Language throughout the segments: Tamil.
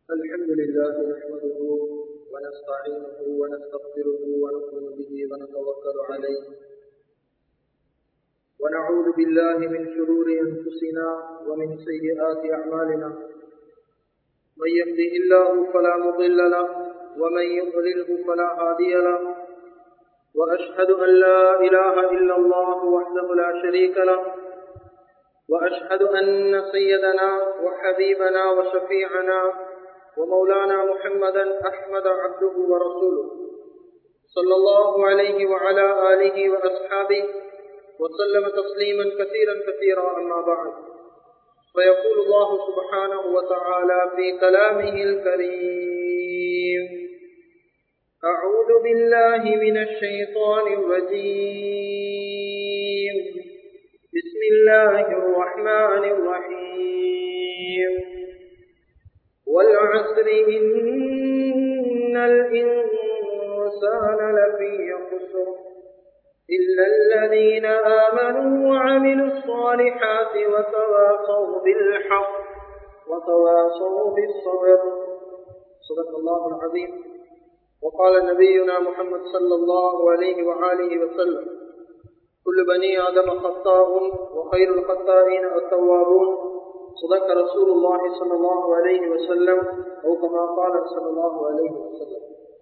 الحمد لله نحمده ونستعينه ونستغفره ونؤمن به ونتوكل عليه ونعوذ بالله من شرور أنفسنا ومن سيئات أعمالنا من يهده الله فلا مضل له ومن يضلله فلا هادي له وأشهد أن لا إله إلا الله وحده لا شريك له وأشهد أن سيدنا وحبيبنا وشفيعنا ومولانا محمدا أحمد عبده ورسوله صلى الله عليه وعلى آله وأصحابه وسلم تسليما كثيرا كثيرا أما بعد فيقول الله سبحانه وتعالى في كلامه الكريم أعوذ بالله من الشيطان الرجيم بسم الله الرحمن الرحيم والعصر إن الإنسان لفي خسر إلا الذين آمنوا وعملوا الصالحات وتواصوا بالحق وتواصوا بالصبر صدق الله العظيم وقال نبينا محمد صلى الله عليه وآله وسلم كل بني آدم خطاء وخير الخطائين التوابون صدق رسول الله صلى الله عليه وسلم أو كما قال صلى الله عليه وسلم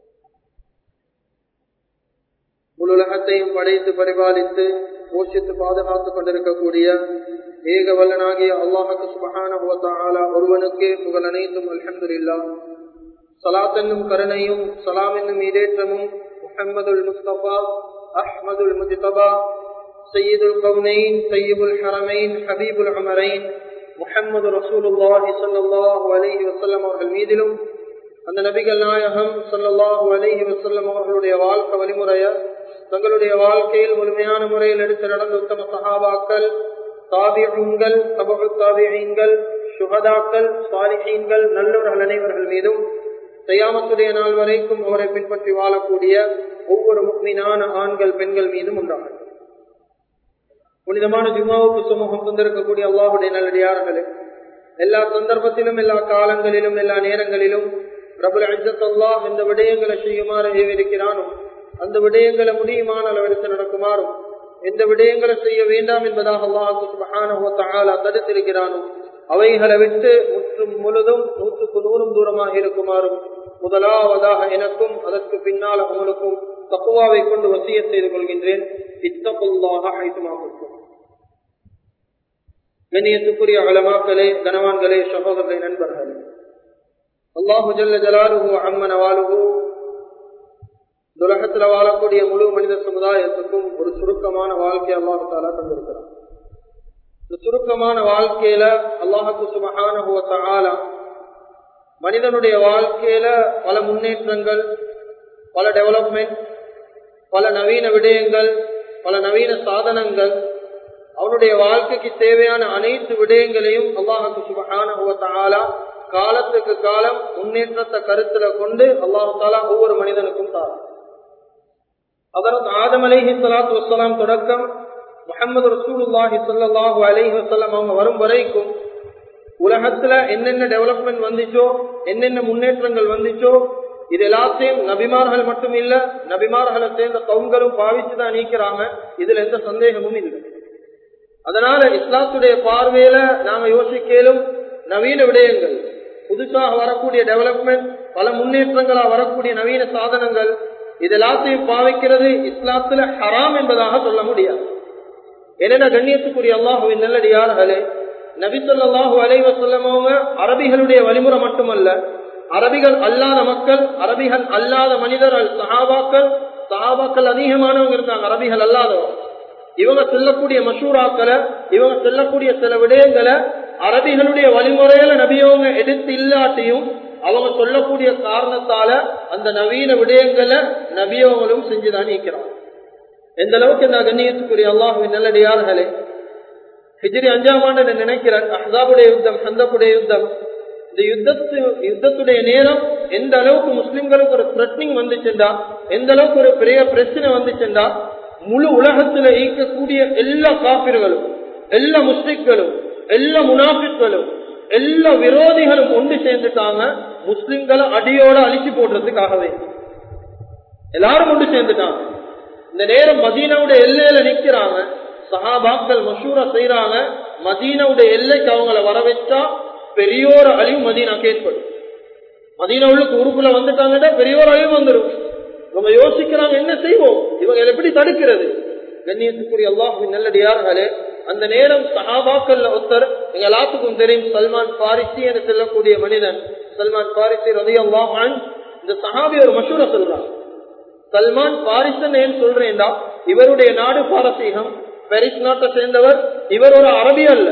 முழுலகத்தையும் படைத்து பரிபாலித்து போஷித்து பாதுகாத்துக் கொண்டிருக்கக்கூடிய ஏக வல்லனாகிய அல்லாஹுக்கு சுபகான ஒருவனுக்கே புகழ் அனைத்தும் அல்ஹம்துல்லா சலாத் என்னும் கருணையும் சலாம் என்னும் இடேற்றமும் முஹம்மதுல் முஸ்தபா அஹ்மதுல் முஜ்தபா சையீதுல் கவுனைன் சையீபுல் ஹரமைன் ஹபீபுல் அமரைன் முஹம்மது ரசூலுல்லாஹி ஸல்லல்லாஹு அலைஹி வஸல்லம் அவர்கள் மீதிலும் அந்த நபிகள் நாயகம் ஸல்லல்லாஹு அலைஹி வஸல்லம் அவர்களுடைய வாழ்க்கை வழிமுறைய தங்களுடைய வாழ்க்கையில் முழுமையான முறையில் எடுத்து நடந்த உத்தம சஹாபாக்கள் தாபியங்கள் தபகு தாபியங்கள் சுகதாக்கள் சாலிஹீன்கள் நல்லவர்கள் அனைவர்கள் மீதும் செய்யாமத்துடைய நாள் வரைக்கும் அவரை பின்பற்றி வாழக்கூடிய ஒவ்வொரு முக்மீனான ஆண்கள் பெண்கள் மீதும் உண்டாகும் புனிதமான ஜும்மாவுக்கு சமூகம் தந்திருக்கக்கூடிய அல்லாஹுடைய நல்லடியார்களே எல்லா சந்தர்ப்பத்திலும் எல்லா காலங்களிலும் எல்லா நேரங்களிலும் பிரபல அஜத்தல்லாஹ் இந்த விடயங்களை செய்யுமாறு ஏவிருக்கிறானோ அந்த விடயங்களை முடியுமான அளவிற்கு நடக்குமாறும் எந்த விடயங்களை செய்ய வேண்டாம் என்பதாக அல்லாஹு சுபஹான தடுத்திருக்கிறானோ அவைகளை விட்டு முற்றும் முழுதும் நூற்றுக்கு நூறும் தூரமாக இருக்குமாறும் முதலாவதாக எனக்கும் அதற்கு பின்னால் அவங்களுக்கும் தப்புவாவை கொண்டு வசிய செய்து கொள்கின்றேன் இத்தப்புல்லாக ஐத்துமாகும் கண்ணியத்துக்குரிய அலமாக்களே கனவான்களே சகோதரர்களே நண்பர்களே அல்லாஹு ஜல்ல ஜலாலுகு அம்மன வாழுகு உலகத்துல வாழக்கூடிய முழு மனித சமுதாயத்துக்கும் ஒரு சுருக்கமான வாழ்க்கை அல்லாஹு தாலா தந்திருக்கிறான் இந்த சுருக்கமான வாழ்க்கையில அல்லாஹுக்கு சுமகான மனிதனுடைய வாழ்க்கையில பல முன்னேற்றங்கள் பல டெவலப்மெண்ட் பல நவீன விடயங்கள் பல நவீன சாதனங்கள் அவனுடைய வாழ்க்கைக்கு தேவையான அனைத்து விடயங்களையும் அல்லாஹுக்கு சுபகான காலத்துக்கு காலம் முன்னேற்றத்தை கருத்துல கொண்டு அல்லாஹு தாலா ஒவ்வொரு மனிதனுக்கும் தாரா அதற்கு ஆதம் அலிஹி சலாத்து வசலாம் தொடக்கம் முகமது ரசூலுல்லாஹி சல்லாஹு அலிஹி வசல்லாம் அவங்க வரும் வரைக்கும் உலகத்துல என்னென்ன டெவலப்மெண்ட் வந்துச்சோ என்னென்ன முன்னேற்றங்கள் வந்துச்சோ இது எல்லாத்தையும் நபிமார்கள் மட்டும் இல்ல நபிமார்களை சேர்ந்த கவுங்களும் பாவிச்சுதான் நீக்கிறாங்க இதுல எந்த சந்தேகமும் இல்லை அதனால இஸ்லாத்துடைய பார்வையில நாங்க யோசிக்கலும் நவீன விடயங்கள் புதுசாக வரக்கூடிய டெவலப்மெண்ட் பல முன்னேற்றங்களா வரக்கூடிய நவீன சாதனங்கள் இது எல்லாத்தையும் பாவிக்கிறது இஸ்லாத்துல ஹராம் என்பதாக சொல்ல முடியாது என்னென்ன கண்ணியத்துக்குரிய அல்லாஹுவின் நல்லடியார்களே நபிசல்லாஹு அலைவ சொல்லமவங்க அரபிகளுடைய வழிமுறை மட்டுமல்ல அரபிகள் அல்லாத மக்கள் அரபிகள் அல்லாத மனிதர்கள் சஹாபாக்கள் சஹாபாக்கள் அதிகமானவங்க இருந்தாங்க அரபிகள் அல்லாதவங்க இவங்க சொல்லக்கூடிய மசூராக்களை இவங்க சொல்லக்கூடிய சில விடயங்களை அரபிகளுடைய வழிமுறையில நபியவங்க எடுத்து இல்லாட்டியும் அவங்க சொல்லக்கூடிய காரணத்தால அந்த நவீன விடயங்களை நபியவங்களும் செஞ்சுதான் நீக்கிறாங்க எந்த அளவுக்கு இந்த கண்ணியத்துக்குரிய அல்லாஹுவின் நல்லடியார்களே ஹிஜ்ரி அஞ்சாம் ஆண்டு நினைக்கிறேன் அஹாபுடைய யுத்தம் சந்தப்புடைய யுத்தம் இந்த யுத்தத்து யுத்தத்துடைய நேரம் எந்த அளவுக்கு முஸ்லிம்களுக்கு ஒரு த்ரெட்னிங் வந்துச்சுண்டா எந்த அளவுக்கு ஒரு பெரிய பிரச்சனை வந்துச்சுண்டா முழு உலகத்துல ஈக்கக்கூடிய எல்லா காப்பிர்களும் எல்லா முஸ்லிம்களும் எல்லா முனாஃபிக்களும் எல்லா விரோதிகளும் ஒன்று சேர்ந்துட்டாங்க முஸ்லிம்களை அடியோட அழிச்சு போடுறதுக்காகவே எல்லாரும் கொண்டு சேர்ந்துட்டாங்க இந்த நேரம் மதீனாவுடைய எல்லையில நிக்கிறாங்க சஹாபாக்கள் மஷூரா செய்யறாங்க மதீனாவுடைய எல்லைக்கு அவங்கள வர வச்சா பெரியோர அழிவு மதீனாக்கு ஏற்படும் மதீனா உள்ளுக்கு உறுப்புல வந்துட்டாங்கன்னா பெரியோர் அழிவு வந்துடும் இவங்க யோசிக்கிறாங்க என்ன செய்வோம் இவங்க எப்படி தடுக்கிறது கண்ணியத்துக்குரிய அல்லாஹின் நல்லடியார்களே அந்த நேரம் சஹாபாக்கள்ல ஒருத்தர் எங்க எல்லாத்துக்கும் தெரியும் சல்மான் பாரிசி என்று சொல்லக்கூடிய மனிதன் சல்மான் பாரிசி ரதி அல்லாஹான் இந்த சஹாபி ஒரு மஷூர சொல்றான் சல்மான் பாரிசன் ஏன் சொல்றேன்டா இவருடைய நாடு பாரசீகம் பெரிஸ் நாட்டை சேர்ந்தவர் இவர் ஒரு அரபி அல்ல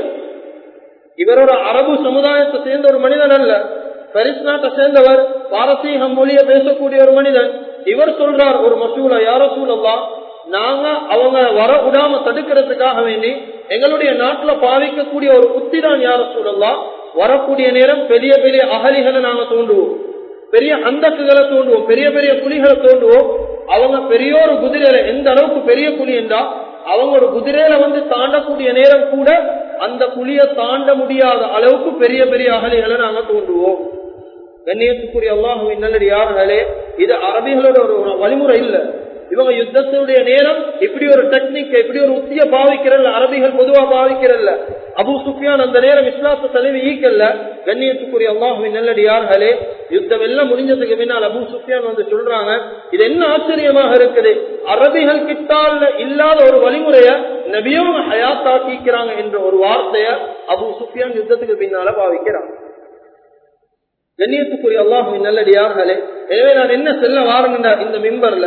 இவர் ஒரு அரபு சமுதாயத்தை சேர்ந்த ஒரு மனிதன் அல்ல பெரிஸ் நாட்டை சேர்ந்தவர் பாரசீகம் மொழியை பேசக்கூடிய ஒரு மனிதன் இவர் சொல்றார் ஒரு மசூலா யாரோ சூழல்லா நாங்க அவங்க வர விடாம தடுக்கிறதுக்காக வேண்டி எங்களுடைய நாட்டுல பாவிக்கக்கூடிய ஒரு புத்தி தான் யார சூழல்லா வரக்கூடிய நேரம் பெரிய பெரிய அகலிகளை நாங்க தோண்டுவோம் பெரிய அந்தக்குகளை தோண்டுவோம் பெரிய பெரிய புலிகளை தோண்டுவோம் அவங்க பெரிய ஒரு குதிரையில எந்த அளவுக்கு பெரிய புலி என்றா அவங்க ஒரு குதிரையில வந்து தாண்டக்கூடிய நேரம் கூட அந்த புலிய தாண்ட முடியாத அளவுக்கு பெரிய பெரிய அகலிகளை நாங்க தோண்டுவோம் கண்ணியத்துக்குரிய அல்லாஹுவின் நல்லடி யார்களே இது அரபிகளோட ஒரு வழிமுறை இல்ல இவங்க யுத்தத்தினுடைய நேரம் இப்படி ஒரு டெக்னிக் இப்படி ஒரு உத்திய பாவிக்கிறல்ல அரபிகள் பொதுவா பாவிக்கிறல்ல அபு சுஃபியான் அந்த நேரம் இஸ்லாத்த தலைவி ஈக்கல்ல கண்ணியத்துக்குரிய அல்லாஹுவின் நல்லடியார்களே யுத்தம் எல்லாம் முடிஞ்சதுக்கு பின்னால் அபு சுஃபியான் வந்து சொல்றாங்க இது என்ன ஆச்சரியமாக இருக்குது அரபிகள் கிட்டால இல்லாத ஒரு வழிமுறைய நபியும் ஹயாத்தாக்கிக்கிறாங்க என்ற ஒரு வார்த்தைய அபு சுஃபியான் யுத்தத்துக்கு பின்னால பாவிக்கிறாங்க கண்ணியத்துக்குரிய அல்லாஹுவின் நல்லடியார்களே எனவே நான் என்ன செல்ல வாரங்கண்டா இந்த மிம்பர்ல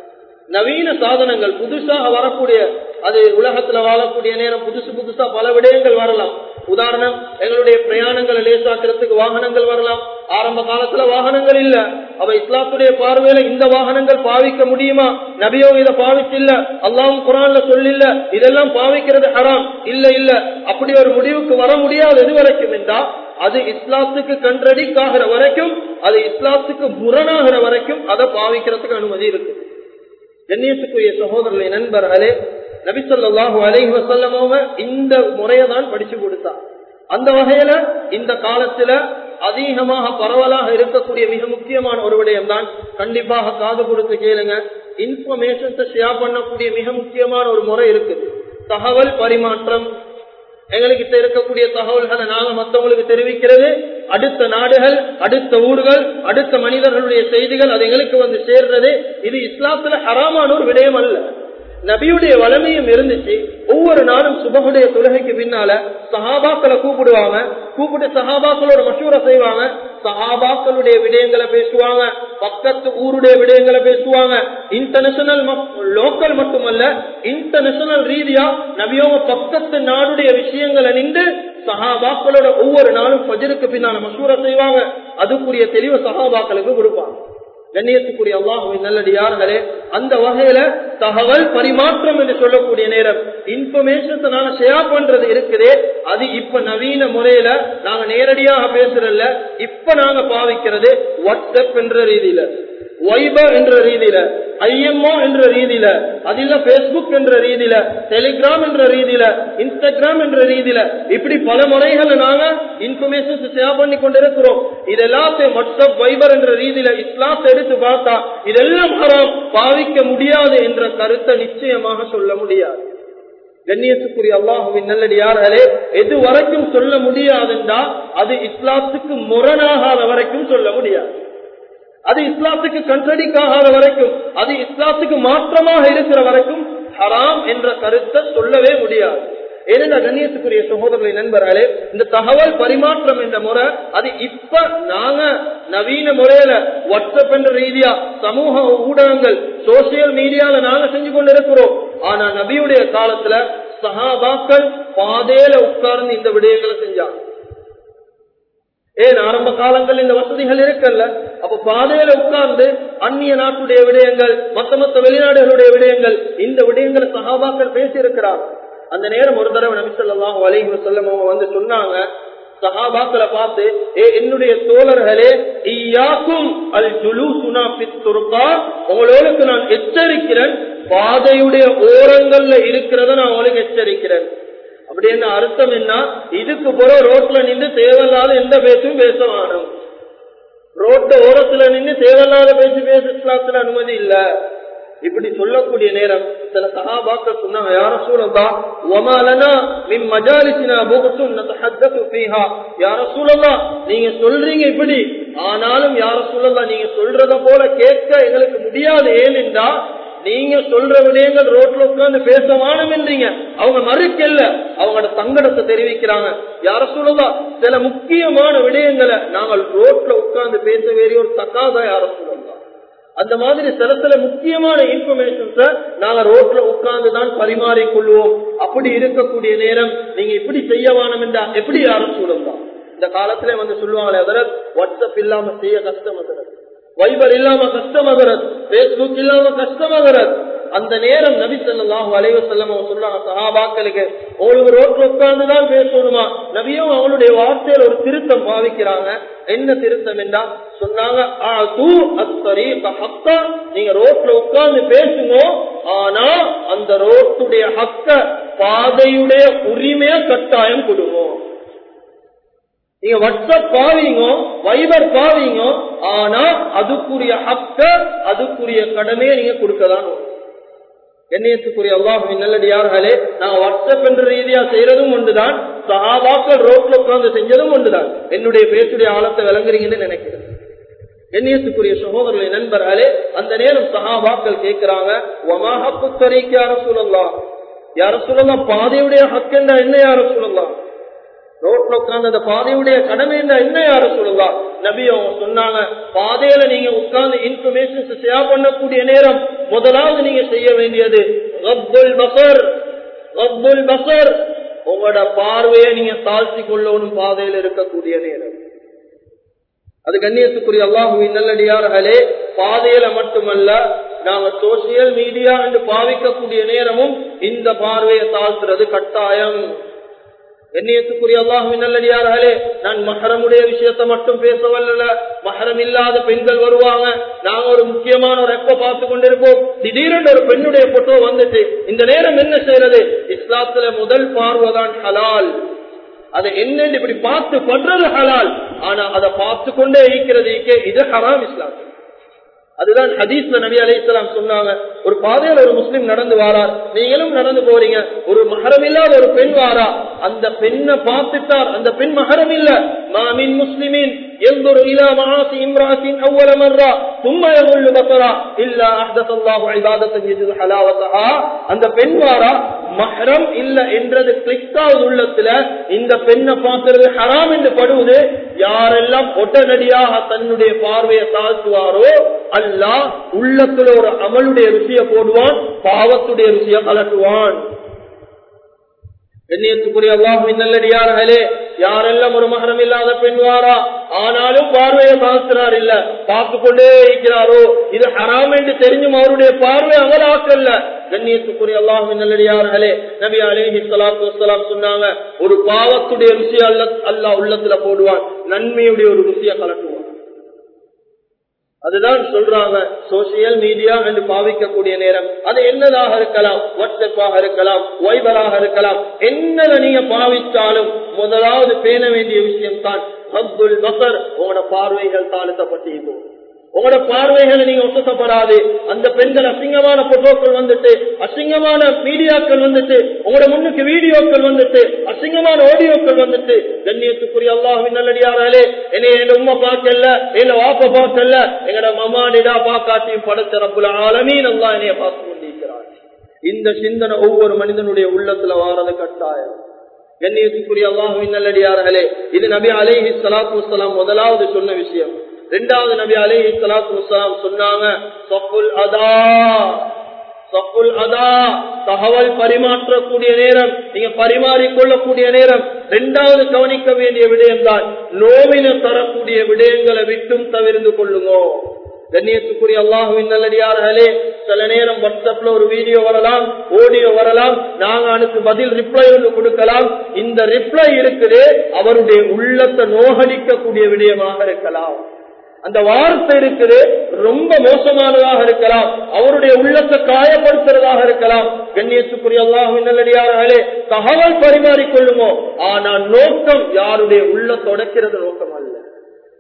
நவீன சாதனங்கள் புதுசாக வரக்கூடிய அது உலகத்துல வாழக்கூடிய நேரம் புதுசு புதுசா பல விடயங்கள் வரலாம் உதாரணம் எங்களுடைய பிரயாணங்களை லேசாக்கிறதுக்கு வாகனங்கள் வரலாம் ஆரம்ப காலத்துல வாகனங்கள் இல்ல அவ இஸ்லாத்துடைய பார்வையில இந்த வாகனங்கள் பாவிக்க முடியுமா நபியோ இதை பாவிச்சில்ல அல்லாவும் குரான்ல சொல்லில்ல இதெல்லாம் பாவிக்கிறது ஹராம் இல்ல இல்ல அப்படி ஒரு முடிவுக்கு வர முடியாது எது வரைக்கும் என்றா அது இஸ்லாத்துக்கு கன்றடிக்காகிற வரைக்கும் அது இஸ்லாத்துக்கு முரணாகிற வரைக்கும் அதை பாவிக்கிறதுக்கு அனுமதி இருக்கு கண்ணியத்துக்குரிய சகோதரர்களை நண்பர்களே நபிசல்லாஹு அலைஹி வசல்லமோவ இந்த முறையை தான் படிச்சு கொடுத்தா அந்த வகையில இந்த காலத்துல அதிகமாக பரவலாக இருக்கக்கூடிய மிக முக்கியமான ஒரு விடயம் தான் கண்டிப்பாக காது கொடுத்து கேளுங்க இன்ஃபர்மேஷன்ஸை ஷேர் பண்ணக்கூடிய மிக முக்கியமான ஒரு முறை இருக்குது தகவல் பரிமாற்றம் எங்களுக்கு இருக்கக்கூடிய தகவல்களை நாங்க மற்றவங்களுக்கு தெரிவிக்கிறது அடுத்த நாடுகள் அடுத்த ஊர்கள் அடுத்த மனிதர்களுடைய செய்திகள் அது எங்களுக்கு வந்து சேர்றது இது இஸ்லாத்துல ஹராமான ஒரு விடயம் அல்ல நபியுடைய வளமையும் இருந்துச்சு ஒவ்வொரு நாளும் சுபகுடைய தொழுகைக்கு பின்னால சஹாபாக்களை கூப்பிடுவாங்க கூப்பிட்டு சஹாபாக்களோட மசூரை செய்வாங்க சஹாபாக்களுடைய விடயங்களை பேசுவாங்க பக்கத்து ஊருடைய விடயங்களை பேசுவாங்க இன்டர்நேஷனல் லோக்கல் மட்டுமல்ல இன்டர்நேஷனல் ரீதியா நபியோங்க பக்கத்து நாடுடைய விஷயங்களை நின்று சஹாபாக்களோட ஒவ்வொரு நாளும் பஜருக்கு பின்னால மசூரை செய்வாங்க அதுக்குரிய தெளிவு சஹாபாக்களுக்கு கொடுப்பாங்க கண்ணியத்துக்குரிய அல்லாஹுவின் நல்லடியார்களே அந்த வகையில தகவல் பரிமாற்றம் என்று சொல்லக்கூடிய நேரம் இன்ஃபர்மேஷன் நாங்க ஷேர் பண்றது இருக்குதே அது இப்ப நவீன முறையில நாங்க நேரடியாக பேசுறதுல இப்ப நாங்க பாவிக்கிறது வாட்ஸ்அப் என்ற ரீதியில வைபர் என்ற ரீதியில ஐஎம்ஓ என்ற ரீதியில அதில் பேஸ்புக் என்ற ரீதியில டெலிகிராம் என்ற ரீதியில இன்ஸ்டாகிராம் என்ற ரீதியில இப்படி பல முறைகளை நாங்க இன்ஃபர்மேஷன் ஷேர் பண்ணி கொண்டிருக்கிறோம் இது எல்லாத்தையும் வாட்ஸ்அப் வைபர் என்ற ரீதியில இஸ்லாத்தை எடுத்து பார்த்தா இதெல்லாம் ஹராம் பாவிக்க முடியாது என்ற கருத்தை நிச்சயமாக சொல்ல முடியாது கண்ணியத்துக்குரிய அல்லாஹுவின் நல்லடியார்களே எது வரைக்கும் சொல்ல முடியாதுன்றா அது இஸ்லாத்துக்கு முரணாகாத வரைக்கும் சொல்ல முடியாது அது இஸ்லாத்துக்கு கண்ட்ரடிக்காகாத வரைக்கும் அது இஸ்லாத்துக்கு மாற்றமாக இருக்கிற வரைக்கும் ஹராம் என்ற கருத்தை சொல்லவே முடியாது ஏனென்ற கண்ணியத்துக்குரிய சகோதரர்களை நண்பர்களே இந்த தகவல் பரிமாற்றம் என்ற முறை அது இப்ப நாங்க நவீன முறையில வாட்ஸ்அப் என்ற ரீதியா சமூக ஊடகங்கள் சோசியல் மீடியால நாங்க செஞ்சு கொண்டு இருக்கிறோம் ஆனா நபியுடைய காலத்துல சஹாபாக்கள் பாதையில உட்கார்ந்து இந்த விடயங்களை செஞ்சாங்க ஏன் ஆரம்ப காலங்கள் இந்த வசதிகள் இருக்கல்ல அப்ப பாதையில உட்கார்ந்து அந்நிய நாட்டுடைய விடயங்கள் மத்த மத்த வெளிநாடுகளுடைய விடயங்கள் இந்த விடயங்களை சகாபாக்கள் பேசி இருக்கிறார் அந்த நேரம் ஒரு தடவை நபிசல்லாம் வலைஹி செல்லம் அவங்க வந்து சொன்னாங்க சஹாபாக்களை பார்த்து ஏ என்னுடைய தோழர்களே ஈயாக்கும் அல் ஜுலு சுனா பித்துருக்கா உங்களோருக்கு நான் எச்சரிக்கிறேன் பாதையுடைய ஓரங்கள்ல இருக்கிறத நான் உங்களுக்கு எச்சரிக்கிறேன் அப்படின்னு அர்த்தம் என்ன இதுக்கு போற ரோட்ல நின்று தேவையில்லாத எந்த பேச்சும் பேச வேணும் ரோட்டு ஓரத்துல நின்று தேவையில்லாத பேசி பேச இஸ்லாத்துல அனுமதி இல்ல இப்படி சொல்லக்கூடிய நேரம் சில சகாபாக்கள் சொன்னாங்க யார சூழந்தா ஒமாலனா மின் மஜாலிசினா புகசும் நத்தஹத்தது ஃபீஹா யார சூழந்தா நீங்க சொல்றீங்க இப்படி ஆனாலும் யார சூழந்தா நீங்க சொல்றத போல கேட்க எங்களுக்கு முடியாது ஏனென்றா நீங்க சொல்ற விடயங்கள் ரோட்ல உட்கார்ந்து பேச வானம்ன்றீங்க அவங்க மறுக்கல்ல அவங்களோட சங்கடத்தை தெரிவிக்கிறாங்க யார சொல்லலாம் சில முக்கியமான விடயங்களை நாங்கள் ரோட்ல உட்கார்ந்து பேச வேண்டிய ஒரு தக்காதா யார சொல்லலாம் அந்த மாதிரி சில சில முக்கியமான இன்ஃபர்மேஷன்ஸ நாங்க ரோட்ல உட்கார்ந்து தான் பரிமாறிக் கொள்வோம் அப்படி இருக்கக்கூடிய நேரம் நீங்க இப்படி செய்ய வானம் என்றா எப்படி யாரும் சொல்லலாம் இந்த காலத்துல வந்து சொல்லுவாங்களே அதற்கு வாட்ஸ்அப் இல்லாம செய்ய கஷ்டம் அதற்கு வைபர் இல்லாம கஷ்டமாகிறது பேஸ்புக் இல்லாம கஷ்டமாகிறது அந்த நேரம் நபி சொல்லாஹு அலைவ செல்லம் அவங்க சொல்றாங்க சஹாபாக்களுக்கு உங்களுக்கு ரோட்ல உட்கார்ந்துதான் பேசணுமா நபியும் அவங்களுடைய வார்த்தையில ஒரு திருத்தம் பாவிக்கிறாங்க என்ன திருத்தம் என்றா சொன்னாங்க நீங்க ரோட்ல உட்கார்ந்து பேசுங்க ஆனா அந்த ரோட்டுடைய ஹக்க பாதையுடைய உரிமைய கட்டாயம் கொடுவோம் நீங்க வாட்ஸ்அப் பாவீங்க வைபர் பாவீங்க ஆனா அதுக்குரிய ஹக்க அதுக்குரிய கடமையை நீங்க கொடுக்கதான் எண்ணியத்துக்குரிய அல்லாஹுவின் நல்லடியார்களே நான் வாட்ஸ்அப் என்ற ரீதியா செய்யறதும் ஒன்றுதான் சகாபாக்கள் ரோட்ல உட்கார்ந்து செஞ்சதும் ஒன்றுதான் என்னுடைய பேச்சுடைய ஆழத்தை விளங்குறீங்கன்னு நினைக்கிறேன் எண்ணியத்துக்குரிய சகோதரர்களை நண்பர்களே அந்த நேரம் சகாபாக்கள் கேட்கிறாங்க ஒமாஹப்பு தரைக்கு யார சொல்லலாம் யார சொல்லலாம் பாதையுடைய ஹக்கெண்டா என்ன யார சொல்லலாம் ரோட்ல உட்கார்ந்து அந்த பாதையுடைய கடமை என்ன யார சொல்லலாம் நபி அவங்க சொன்னாங்க பாதையில நீங்க உட்கார்ந்து இன்ஃபர்மேஷன் ஷேர் பண்ணக்கூடிய நேரம் முதலாவது நீங்க செய்ய வேண்டியது ரப்புல் பசர் ரப்புல் பசர் உங்களோட பார்வையை நீங்க தாழ்த்தி கொள்ளணும் பாதையில இருக்கக்கூடிய நேரம் அது கண்ணியத்துக்குரிய அல்லாஹுவின் நல்லடியார்களே பாதையில மட்டுமல்ல நாங்க சோசியல் மீடியா என்று பாவிக்கக்கூடிய நேரமும் இந்த பார்வையை தாழ்த்துறது கட்டாயம் கண்ணியத்துக்குரிய அல்லாஹுவின் நல்லடியார்களே நான் மஹரமுடைய விஷயத்த மட்டும் பேச வரல மஹரம் இல்லாத பெண்கள் வருவாங்க நாங்க ஒரு முக்கியமான ஒரு எப்ப பார்த்து கொண்டிருப்போம் திடீரென்று ஒரு பெண்ணுடைய போட்டோ வந்துட்டு இந்த நேரம் என்ன செய்யறது இஸ்லாத்துல முதல் பார்வைதான் ஹலால் அதை என்னன்னு இப்படி பார்த்து பண்றது ஹலால் ஆனா அதை பார்த்து கொண்டே ஈக்கிறது இது ஹராம் இஸ்லாத்துல அதுதான் ஹதீஸ்ல நபி அலையாம் சொன்னாங்க ஒரு பாதையில ஒரு முஸ்லீம் நடந்து வாரார் நீங்களும் நடந்து போறீங்க ஒரு மகரம் இல்லாத ஒரு பெண் வாரா அந்த பெண்ணை பார்த்துட்டார் அந்த பெண் மகரம் இல்ல மாமின் முஸ்லிமின் ينظر إلى معاصي امرأة أول مرة ثم يغل بصرا إلا أحدث الله عبادة يجد حلاوتها அந்த பெண் வாரா மஹரம் இல்ல என்றது கிளிக்காவது உள்ளத்துல இந்த பெண்ணை பார்க்கிறது ஹராம் என்று படுவது யாரெல்லாம் உடனடியாக தன்னுடைய பார்வையை தாழ்த்துவாரோ அல்லாஹ் உள்ளத்துல ஒரு அமலுடைய ருசியை போடுவான் பாவத்துடைய ருசியை கலட்டுவான் கண்ணியத்துக்குரிய அல்லாஹுவின் நல்லடியார்களே யாரெல்லாம் ஒரு மகரம் இல்லாத பெண் வாரா ஆனாலும் பார்வையை பார்க்கிறார் இல்ல பார்த்து கொண்டே இருக்கிறாரோ இது ஹராம் என்று தெரிஞ்சும் அவருடைய பார்வை அமலாக்கல்ல கண்ணியத்துக்குரிய அல்லாஹுவின் நல்லடியார்களே நபி அலிஹி சலாத்து வலாம் சொன்னாங்க ஒரு பாவத்துடைய ருசி அல்ல அல்லாஹ் உள்ளத்துல போடுவான் நன்மையுடைய ஒரு ருசியை கலட்டுவான் அதுதான் சொல்றாங்க சோசியல் மீடியா என்று பாவிக்கக்கூடிய நேரம் அது என்னதாக இருக்கலாம் வாட்ஸ்அப்பாக இருக்கலாம் வைபராக இருக்கலாம் என்னத நீங்க பாவித்தாலும் முதலாவது பேண வேண்டிய விஷயம் தான் அப்துல் பசர் உங்களோட பார்வைகள் தாழ்த்தப்பட்டிருக்கும் உங்களோட பார்வைகளை நீங்க ஒசப்படாது அந்த பெண்கள் அசிங்கமான போட்டோக்கள் வந்துட்டு அசிங்கமான மீடியாக்கள் வந்துட்டு உங்களோட முன்னுக்கு வீடியோக்கள் வந்துட்டு அசிங்கமான ஆடியோக்கள் வந்துட்டு கண்ணியத்துக்குரிய அல்லாஹின் நல்லடியாராலே என்னை என் உமா பார்க்கல என்ன வாப்ப பார்க்கல எங்கட மமானிடா பாக்காட்டியும் படைச்ச ரப்புல ஆலமீன் அல்லா என்னைய பார்த்து கொண்டிருக்கிறார் இந்த சிந்தனை ஒவ்வொரு மனிதனுடைய உள்ளத்துல வாரது கட்டாயம் கண்ணியத்துக்குரிய அல்லாஹுவின் நல்லடியார்களே இது நபி அலேஹி சலாத்து வலாம் முதலாவது சொன்ன விஷயம் ரெண்டாவது நபி அலேஹி சலாத்து வலாம் சொன்னாங்க சொப்புல் அதா சொப்புல் அதா தகவல் பரிமாற்றக்கூடிய நேரம் நீங்க பரிமாறிக்கொள்ளக்கூடிய நேரம் ரெண்டாவது கவனிக்க வேண்டிய விடயம் தான் நோவின தரக்கூடிய விடயங்களை விட்டும் தவிர்த்து கொள்ளுங்க கண்ணியத்துக்குரிய அல்லாஹுவின் நல்லடியார்களே சில நேரம் வாட்ஸ்அப்ல ஒரு வீடியோ வரலாம் ஆடியோ வரலாம் நாங்க அதுக்கு பதில் ரிப்ளை ஒன்று கொடுக்கலாம் இந்த ரிப்ளை இருக்குது அவருடைய உள்ளத்தை நோகடிக்கக்கூடிய விடயமாக இருக்கலாம் அந்த வார்த்தை இருக்குது ரொம்ப மோசமானதாக இருக்கலாம் அவருடைய உள்ளத்தை காயப்படுத்துறதாக இருக்கலாம் கண்ணியத்துக்குரிய அல்லாஹுவின் நல்லடியார்களே தகவல் பரிமாறிக்கொள்ளுமோ ஆனால் நோக்கம் யாருடைய உள்ள தொடக்கிறது நோக்கம் அல்ல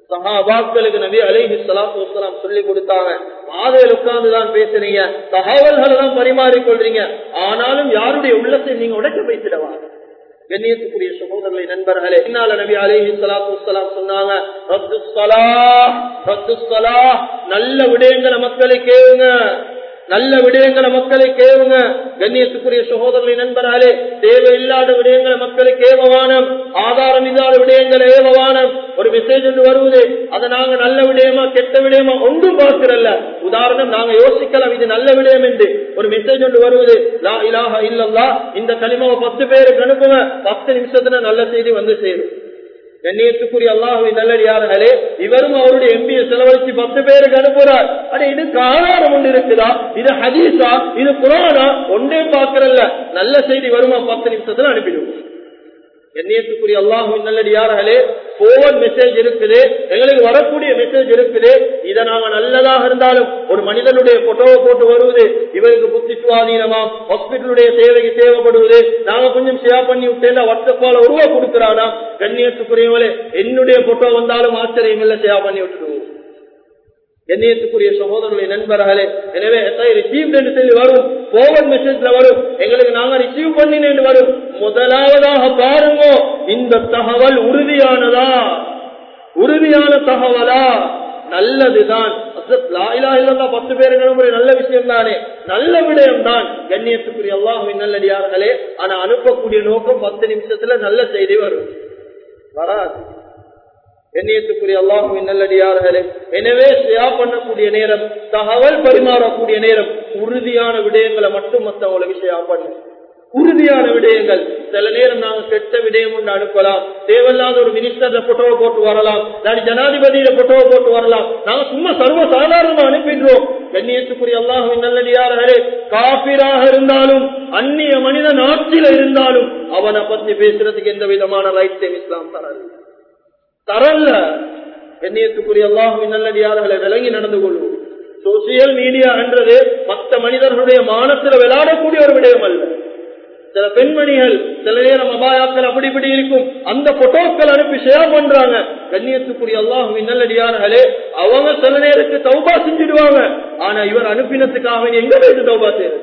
சஹாபாக்களுக்கு நபி அலைஹி ஸலாத்து வஸலாம் சொல்லி கொடுத்தாங்க பாதையில் உட்கார்ந்து தான் பேசுறீங்க தகவல்களை தான் பரிமாறிக்கொள்றீங்க ஆனாலும் யாருடைய உள்ளத்தை நீங்க உடைக்க வைத்திடவா கண்ணியத்துக்குரிய சகோதரர்களை நண்பர்களே பின்னால நபி அலைஹி ஸலாத்து வஸலாம் சொன்னாங்க ரத்து ஸலாஹ் ரத்து ஸலாஹ் நல்ல விடயங்களை மக்களை கேளுங்க நல்ல விடயங்களை மக்களை கேளுங்க கண்ணியத்துக்குரிய சகோதரர்களை நண்பர்களே தேவையில்லாத விடயங்களை மக்களை கேவவானம் ஆதாரம் இல்லாத விடயங்களை ஏவவானம் ஒரு மெசேஜ் ஒன்று வருவது அதை நாங்க நல்ல விடயமா கெட்ட விடயமா ஒன்றும் பார்க்கிறல்ல உதாரணம் நாங்க யோசிக்கலாம் இது நல்ல விடயம் என்று ஒரு மெசேஜ் ஒன்று வருவது லா இலாஹ இல்லல்லா இந்த களிமாவை பத்து பேருக்கு அனுப்புங்க பத்து நிமிஷத்துல நல்ல செய்தி வந்து சேரும் கண்ணியத்துக்குரிய அல்லாஹுவின் நல்லடியார்களே இவரும் அவருடைய எம்பியை செலவழிச்சு பத்து பேருக்கு அனுப்புறார் அட இது ஆதாரம் ஒன்று இருக்குதா இது ஹதீஸா இது குரானா ஒன்றே பார்க்கறல்ல நல்ல செய்தி வருமா பத்து நிமிஷத்துல அனுப்பிடுவோம் கண்ணியத்துக்குரிய அல்லாஹுவின் நல்லடியார்களே போவன் மெசேஜ் இருக்குது எங்களுக்கு வரக்கூடிய மெசேஜ் இருக்குது இதை நாங்க நல்லதாக இருந்தாலும் ஒரு மனிதனுடைய போட்டோவை போட்டு வருவது இவருக்கு புத்தி சுவாதீனமா ஹாஸ்பிட்டலுடைய சேவைக்கு தேவைப்படுவது நாங்க கொஞ்சம் ஷேர் பண்ணி விட்டேன் வாட்ஸ்அப்பால உருவா கொடுக்கிறானா கண்ணியத்துக்குரியவங்களே என்னுடைய போட்டோ வந்தாலும் ஆச்சரியம் இல்லை ஷேர் பண்ணி விட்டுடுவோம் கண்ணியத்துக்குரிய சகோதரர்களை நண்பர்களே எனவே ரிசீவ் என்று சொல்லி வரும் போவன் மெசேஜ்ல வரும் எங்களுக்கு நாங்க ரிசீவ் பண்ணினேன் வரும் முதலாவதாக பாருங்க இந்த தகவல் உறுதியானதா உறுதியான தகவலா நல்லதுதான் பத்து பேருக்கு நல்ல விஷயம் தானே நல்ல விடயம் தான் கண்ணியத்துக்குரிய அல்லாஹுவின் நல்லடியார்களே ஆனா அனுப்பக்கூடிய நோக்கம் பத்து நிமிஷத்துல நல்ல செய்தி வரும் வராது எண்ணியத்துக்குரிய அல்லாஹுவின் நல்லடியார்களே எனவே ஷியா பண்ணக்கூடிய நேரம் தகவல் பரிமாறக்கூடிய நேரம் உறுதியான விடயங்களை மட்டும் மற்றவங்களுக்கு ஷியா பண்ணு உறுதியான விடயங்கள் சில நேரம் நாங்க கெட்ட விடயம் ஒன்று அனுப்பலாம் தேவையில்லாத ஒரு மினிஸ்டர் போட்டோவை போட்டு வரலாம் நான் ஜனாதிபதியில போட்டோவை போட்டு வரலாம் நாங்க சும்மா சர்வ சாதாரணமா அனுப்பிடுறோம் கண்ணியத்துக்குரிய அல்லாஹுவின் நல்லடியார்களே காபிராக இருந்தாலும் அந்நிய மனிதன் ஆட்சியில இருந்தாலும் அவனை பத்தி பேசுறதுக்கு எந்த விதமான ரைட்ஸையும் இஸ்லாம் தராது தரல்ல எண்ணியத்துக்குரிய அல்லாஹுவின் நல்லடியார்களை விளங்கி நடந்து கொள்வோம் சோசியல் மீடியா என்றது மற்ற மனிதர்களுடைய மானத்துல விளையாடக்கூடிய ஒரு விடயம் அல்ல சில பெண்மணிகள் சில நேரம் அபாயாக்கள் அப்படி இப்படி இருக்கும் அந்த போட்டோக்கள் அனுப்பி ஷேர் பண்றாங்க கண்ணியத்துக்குரிய அல்லாஹுவின் நல்லடியார்களே அவங்க சில நேரத்துக்கு தௌபா செஞ்சிடுவாங்க ஆனா இவர் அனுப்பினத்துக்காக எங்க போயிட்டு தௌபா செய்யறது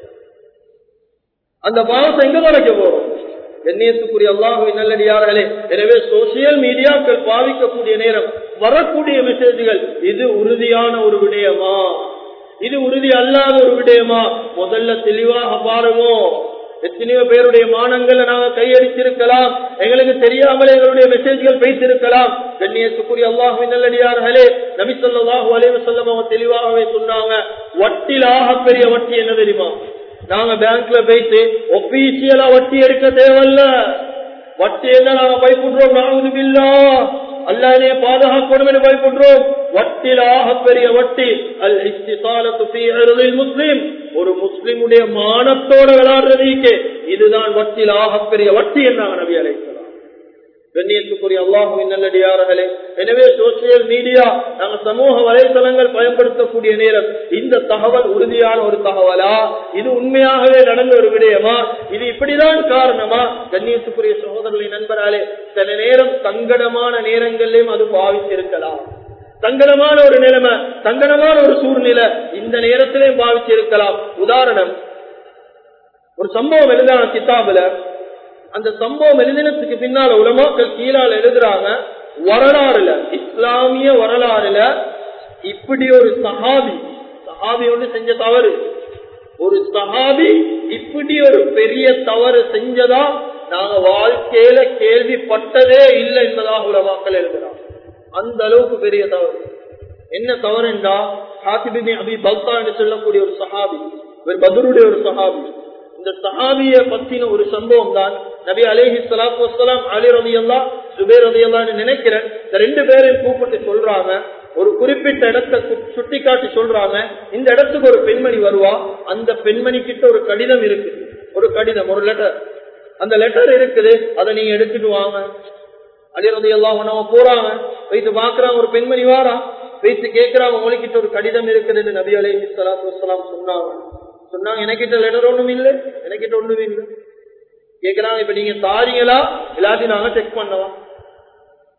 அந்த பாவத்தை எங்க மறைக்க போறோம் கண்ணியத்துக்குரிய அல்லாஹுவின் நல்லடியார்களே எனவே சோசியல் மீடியாக்கள் பாவிக்கக்கூடிய நேரம் வரக்கூடிய மெசேஜ்கள் இது உறுதியான ஒரு விடயமா இது உறுதி அல்லாத ஒரு விடயமா முதல்ல தெளிவாக பாருமோ எத்தனையோ பேருடைய மானங்களை நாங்க கையடித்திருக்கலாம் எங்களுக்கு தெரியாமலே எங்களுடைய மெசேஜ்கள் வைத்திருக்கலாம் கண்ணியத்துக்குரிய அல்லாஹுவின் நல்லடியார்களே நபி சொல்லாஹு அலைவ சொல்லம் அவங்க தெளிவாகவே சொன்னாங்க வட்டிலாக பெரிய வட்டி என்ன தெரியுமா நாங்க பேங்க்ல போயிட்டு ஒபீசியலா வட்டி எடுக்க தேவையில்ல வட்டி என்ன நாங்க பயப்படுறோம் நாகுதுபில்லா அல்லானே பாதுகாக்கணும் பயப்படுறோம் வட்டிலாக பெரிய வட்டி அல் இஸ்திசாலத்து முஸ்லிம் ஒரு முஸ்லிமுடைய மானத்தோட விளையாடுறதுக்கு இதுதான் வட்டிலாக பெரிய வட்டி என்றாங்க நபி அழைக்கலாம் கண்ணியத்துக்குரிய அல்லாஹுவின் நல்லடியார்களே எனவே சோசியல் மீடியா நாங்க சமூக வலைதளங்கள் பயன்படுத்தக்கூடிய நேரம் இந்த தகவல் உறுதியான ஒரு தகவலா இது உண்மையாகவே நடந்த ஒரு விடயமா இது இப்படிதான் காரணமா கண்ணியத்துக்குரிய சகோதரர்களை நண்பராலே சில நேரம் சங்கடமான நேரங்களிலும் அது பாவித்திருக்கலாம் சங்கடமான ஒரு நிலைமை சங்கடமான ஒரு சூழ்நிலை இந்த நேரத்திலே பாவிச்சிருக்கலாம் உதாரணம் ஒரு சம்பவம் எழுதான கிதாபுல அந்த சம்பவம் எழுதினத்துக்கு பின்னால உலமாக்கள் கீழால் எழுதுறாங்க வரலாறுல இஸ்லாமிய வரலாறுல இப்படி ஒரு சஹாபி சஹாபி ஒன்று செஞ்ச தவறு ஒரு சஹாபி இப்படி ஒரு பெரிய தவறு செஞ்சதா நாங்க வாழ்க்கையில கேள்விப்பட்டதே இல்லை என்பதாக உலமாக்கள் எழுதுறாங்க அந்த அளவுக்கு பெரிய தவறு என்ன தவறு என்றா ஹாசிபின் அபி பக்தா என்று சொல்லக்கூடிய ஒரு சஹாபி இவர் பதருடைய ஒரு சஹாபி இந்த சஹாபிய பத்தின ஒரு சம்பவம் தான் நபி அலேஹி சலாத்து வசலாம் அலி ரவி அல்லா சுபேர் ரவி அல்லான்னு நினைக்கிறேன் இந்த ரெண்டு பேரையும் கூப்பிட்டு சொல்றாங்க ஒரு குறிப்பிட்ட இடத்தை சுட்டி காட்டி சொல்றாங்க இந்த இடத்துக்கு ஒரு பெண்மணி வருவா அந்த பெண்மணி கிட்ட ஒரு கடிதம் இருக்கு ஒரு கடிதம் ஒரு லெட்டர் அந்த லெட்டர் இருக்குது அதை நீங்க எடுத்துட்டு வாங்க அலி ரவி அல்லா நம்ம போறாங்க வைத்து பாக்குறாங்க ஒரு பெண்மணி வாரா வைத்து கேட்கிறாங்க உங்ககிட்ட ஒரு கடிதம் இருக்குது நபி அலேஹி சலாத்து வசலாம் சொன்னாங்க சொன்னாங்க எனக்கிட்ட லெட்டர் ஒண்ணும் இல்லை எனக்கிட்ட ஒண்ணும் இல்லை கேக்குறாங்க இப்ப நீங்க தாரீங்களா எல்லாத்தையும் நாங்க செக் பண்ணவா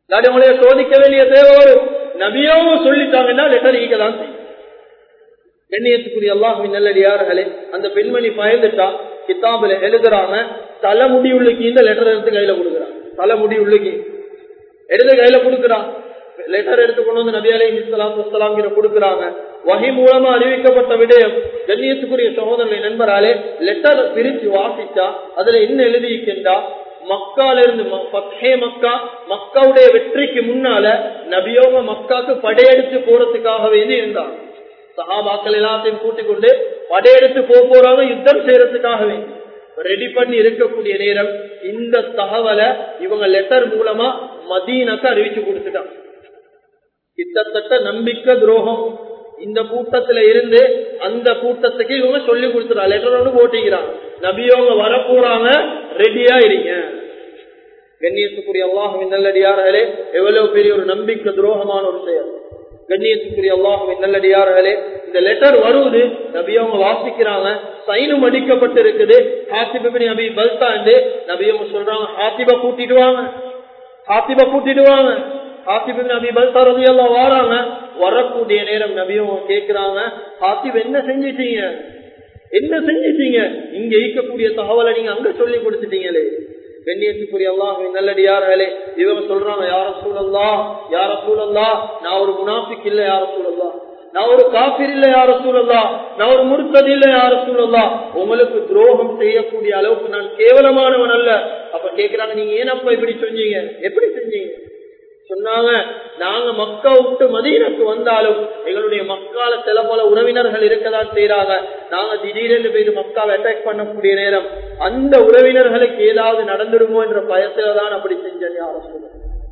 இல்லாட்டி உங்களைய சோதிக்க வேண்டிய தேவை வரும் நபியாவும் சொல்லிட்டாங்கன்னா லெட்டர் ஈக்க தான் செய்யும் கண்ணியத்துக்குரிய அல்லாஹின் நல்லடியார்களே அந்த பெண்மணி பயந்துட்டா கித்தாபுல எழுதுறாங்க தலைமுடி உள்ளுக்கு இந்த லெட்டர் எடுத்து கையில கொடுக்குறான் தலைமுடி உள்ளுக்கு எடுத்து கையில கொடுக்குறான் லெட்டர் எடுத்து கொண்டு வந்து நபி அலி இஸ்லாத்து வஸ்லாம் கொடுக்குறாங்க வகை மூலமா அறிவிக்கப்பட்ட விடயம் கண்ணியத்துக்குரிய சகோதரனை நண்பராலே லெட்டர் பிரிச்சு வாசிச்சா அதுல என்ன எழுதியிருக்கின்றா மக்கால இருந்து பத்தே மக்கா மக்காவுடைய வெற்றிக்கு முன்னால நபியோக மக்காக்கு படையெடுத்து போறதுக்காக வேண்டி இருந்தாங்க சஹாபாக்கள் எல்லாத்தையும் கூட்டிக் கொண்டு படையெடுத்து போக போறாங்க யுத்தம் செய்யறதுக்காக வேண்டி ரெடி பண்ணி இருக்கக்கூடிய நேரம் இந்த தகவலை இவங்க லெட்டர் மூலமா மதீனத்தை அறிவிச்சு கொடுத்துட்டாங்க கிட்டத்தட்ட நம்பிக்கை துரோகம் இந்த கூட்டத்துல இருந்து அந்த கூட்டத்துக்கு இவங்க சொல்லி கொடுத்துறா லெட்டர் ஒன்று போட்டிக்கிறாங்க நபியவங்க வர போறாங்க ரெடியா இருங்க கண்ணியத்துக்குரிய அல்லாஹுவின் நல்லடியார்களே எவ்வளவு பெரிய ஒரு நம்பிக்கை துரோகமான ஒரு செயல் கண்ணியத்துக்குரிய அல்லாஹுவின் நல்லடியார்களே இந்த லெட்டர் வருவது நபி அவங்க வாசிக்கிறாங்க சைனும் அடிக்கப்பட்டு இருக்குது ஹாசிபிபின் நபி பல்தாண்டு நபி அவங்க சொல்றாங்க ஹாசிப கூட்டிடுவாங்க ஹாசிப கூட்டிடுவாங்க ஹாசிபின் நபி பல்தா ரவி எல்லாம் வாராங்க வரக்கூடிய நேரம் நபி அவங்க கேட்கிறாங்க ஹாசிப் என்ன செஞ்சிட்டீங்க என்ன செஞ்சிட்டீங்க இங்க ஈக்கக்கூடிய தகவலை நீங்க அங்க சொல்லி கொடுத்துட்டீங்களே கண்ணியத்துக்குரிய அல்லாஹ் நல்லடியார்களே இவங்க சொல்றாங்க யார சூழல்லா யார சூழல்லா நான் ஒரு முனாஃபிக் இல்ல யார சூழல்லா நான் ஒரு காபிர் இல்ல யார சூழல்லா நான் ஒரு முருத்தது இல்ல யார சூழல்லா உங்களுக்கு துரோகம் செய்யக்கூடிய அளவுக்கு நான் கேவலமானவன் அல்ல அப்ப கேக்குறாங்க நீங்க ஏனப்பா இப்படி செஞ்சீங்க எப்படி செஞ்சீங்க சொன்னாங்க நாங்க மக்கா விட்டு மதீனக்கு வந்தாலும் எங்களுடைய மக்கால சில பல உறவினர்கள் இருக்கதான் செய்யறாங்க நாங்க திடீரென்று போய் மக்காவை அட்டாக் பண்ணக்கூடிய நேரம் அந்த உறவினர்களுக்கு ஏதாவது நடந்துடுமோ என்ற பயத்துலதான் அப்படி செஞ்சேன் யார சொல்ல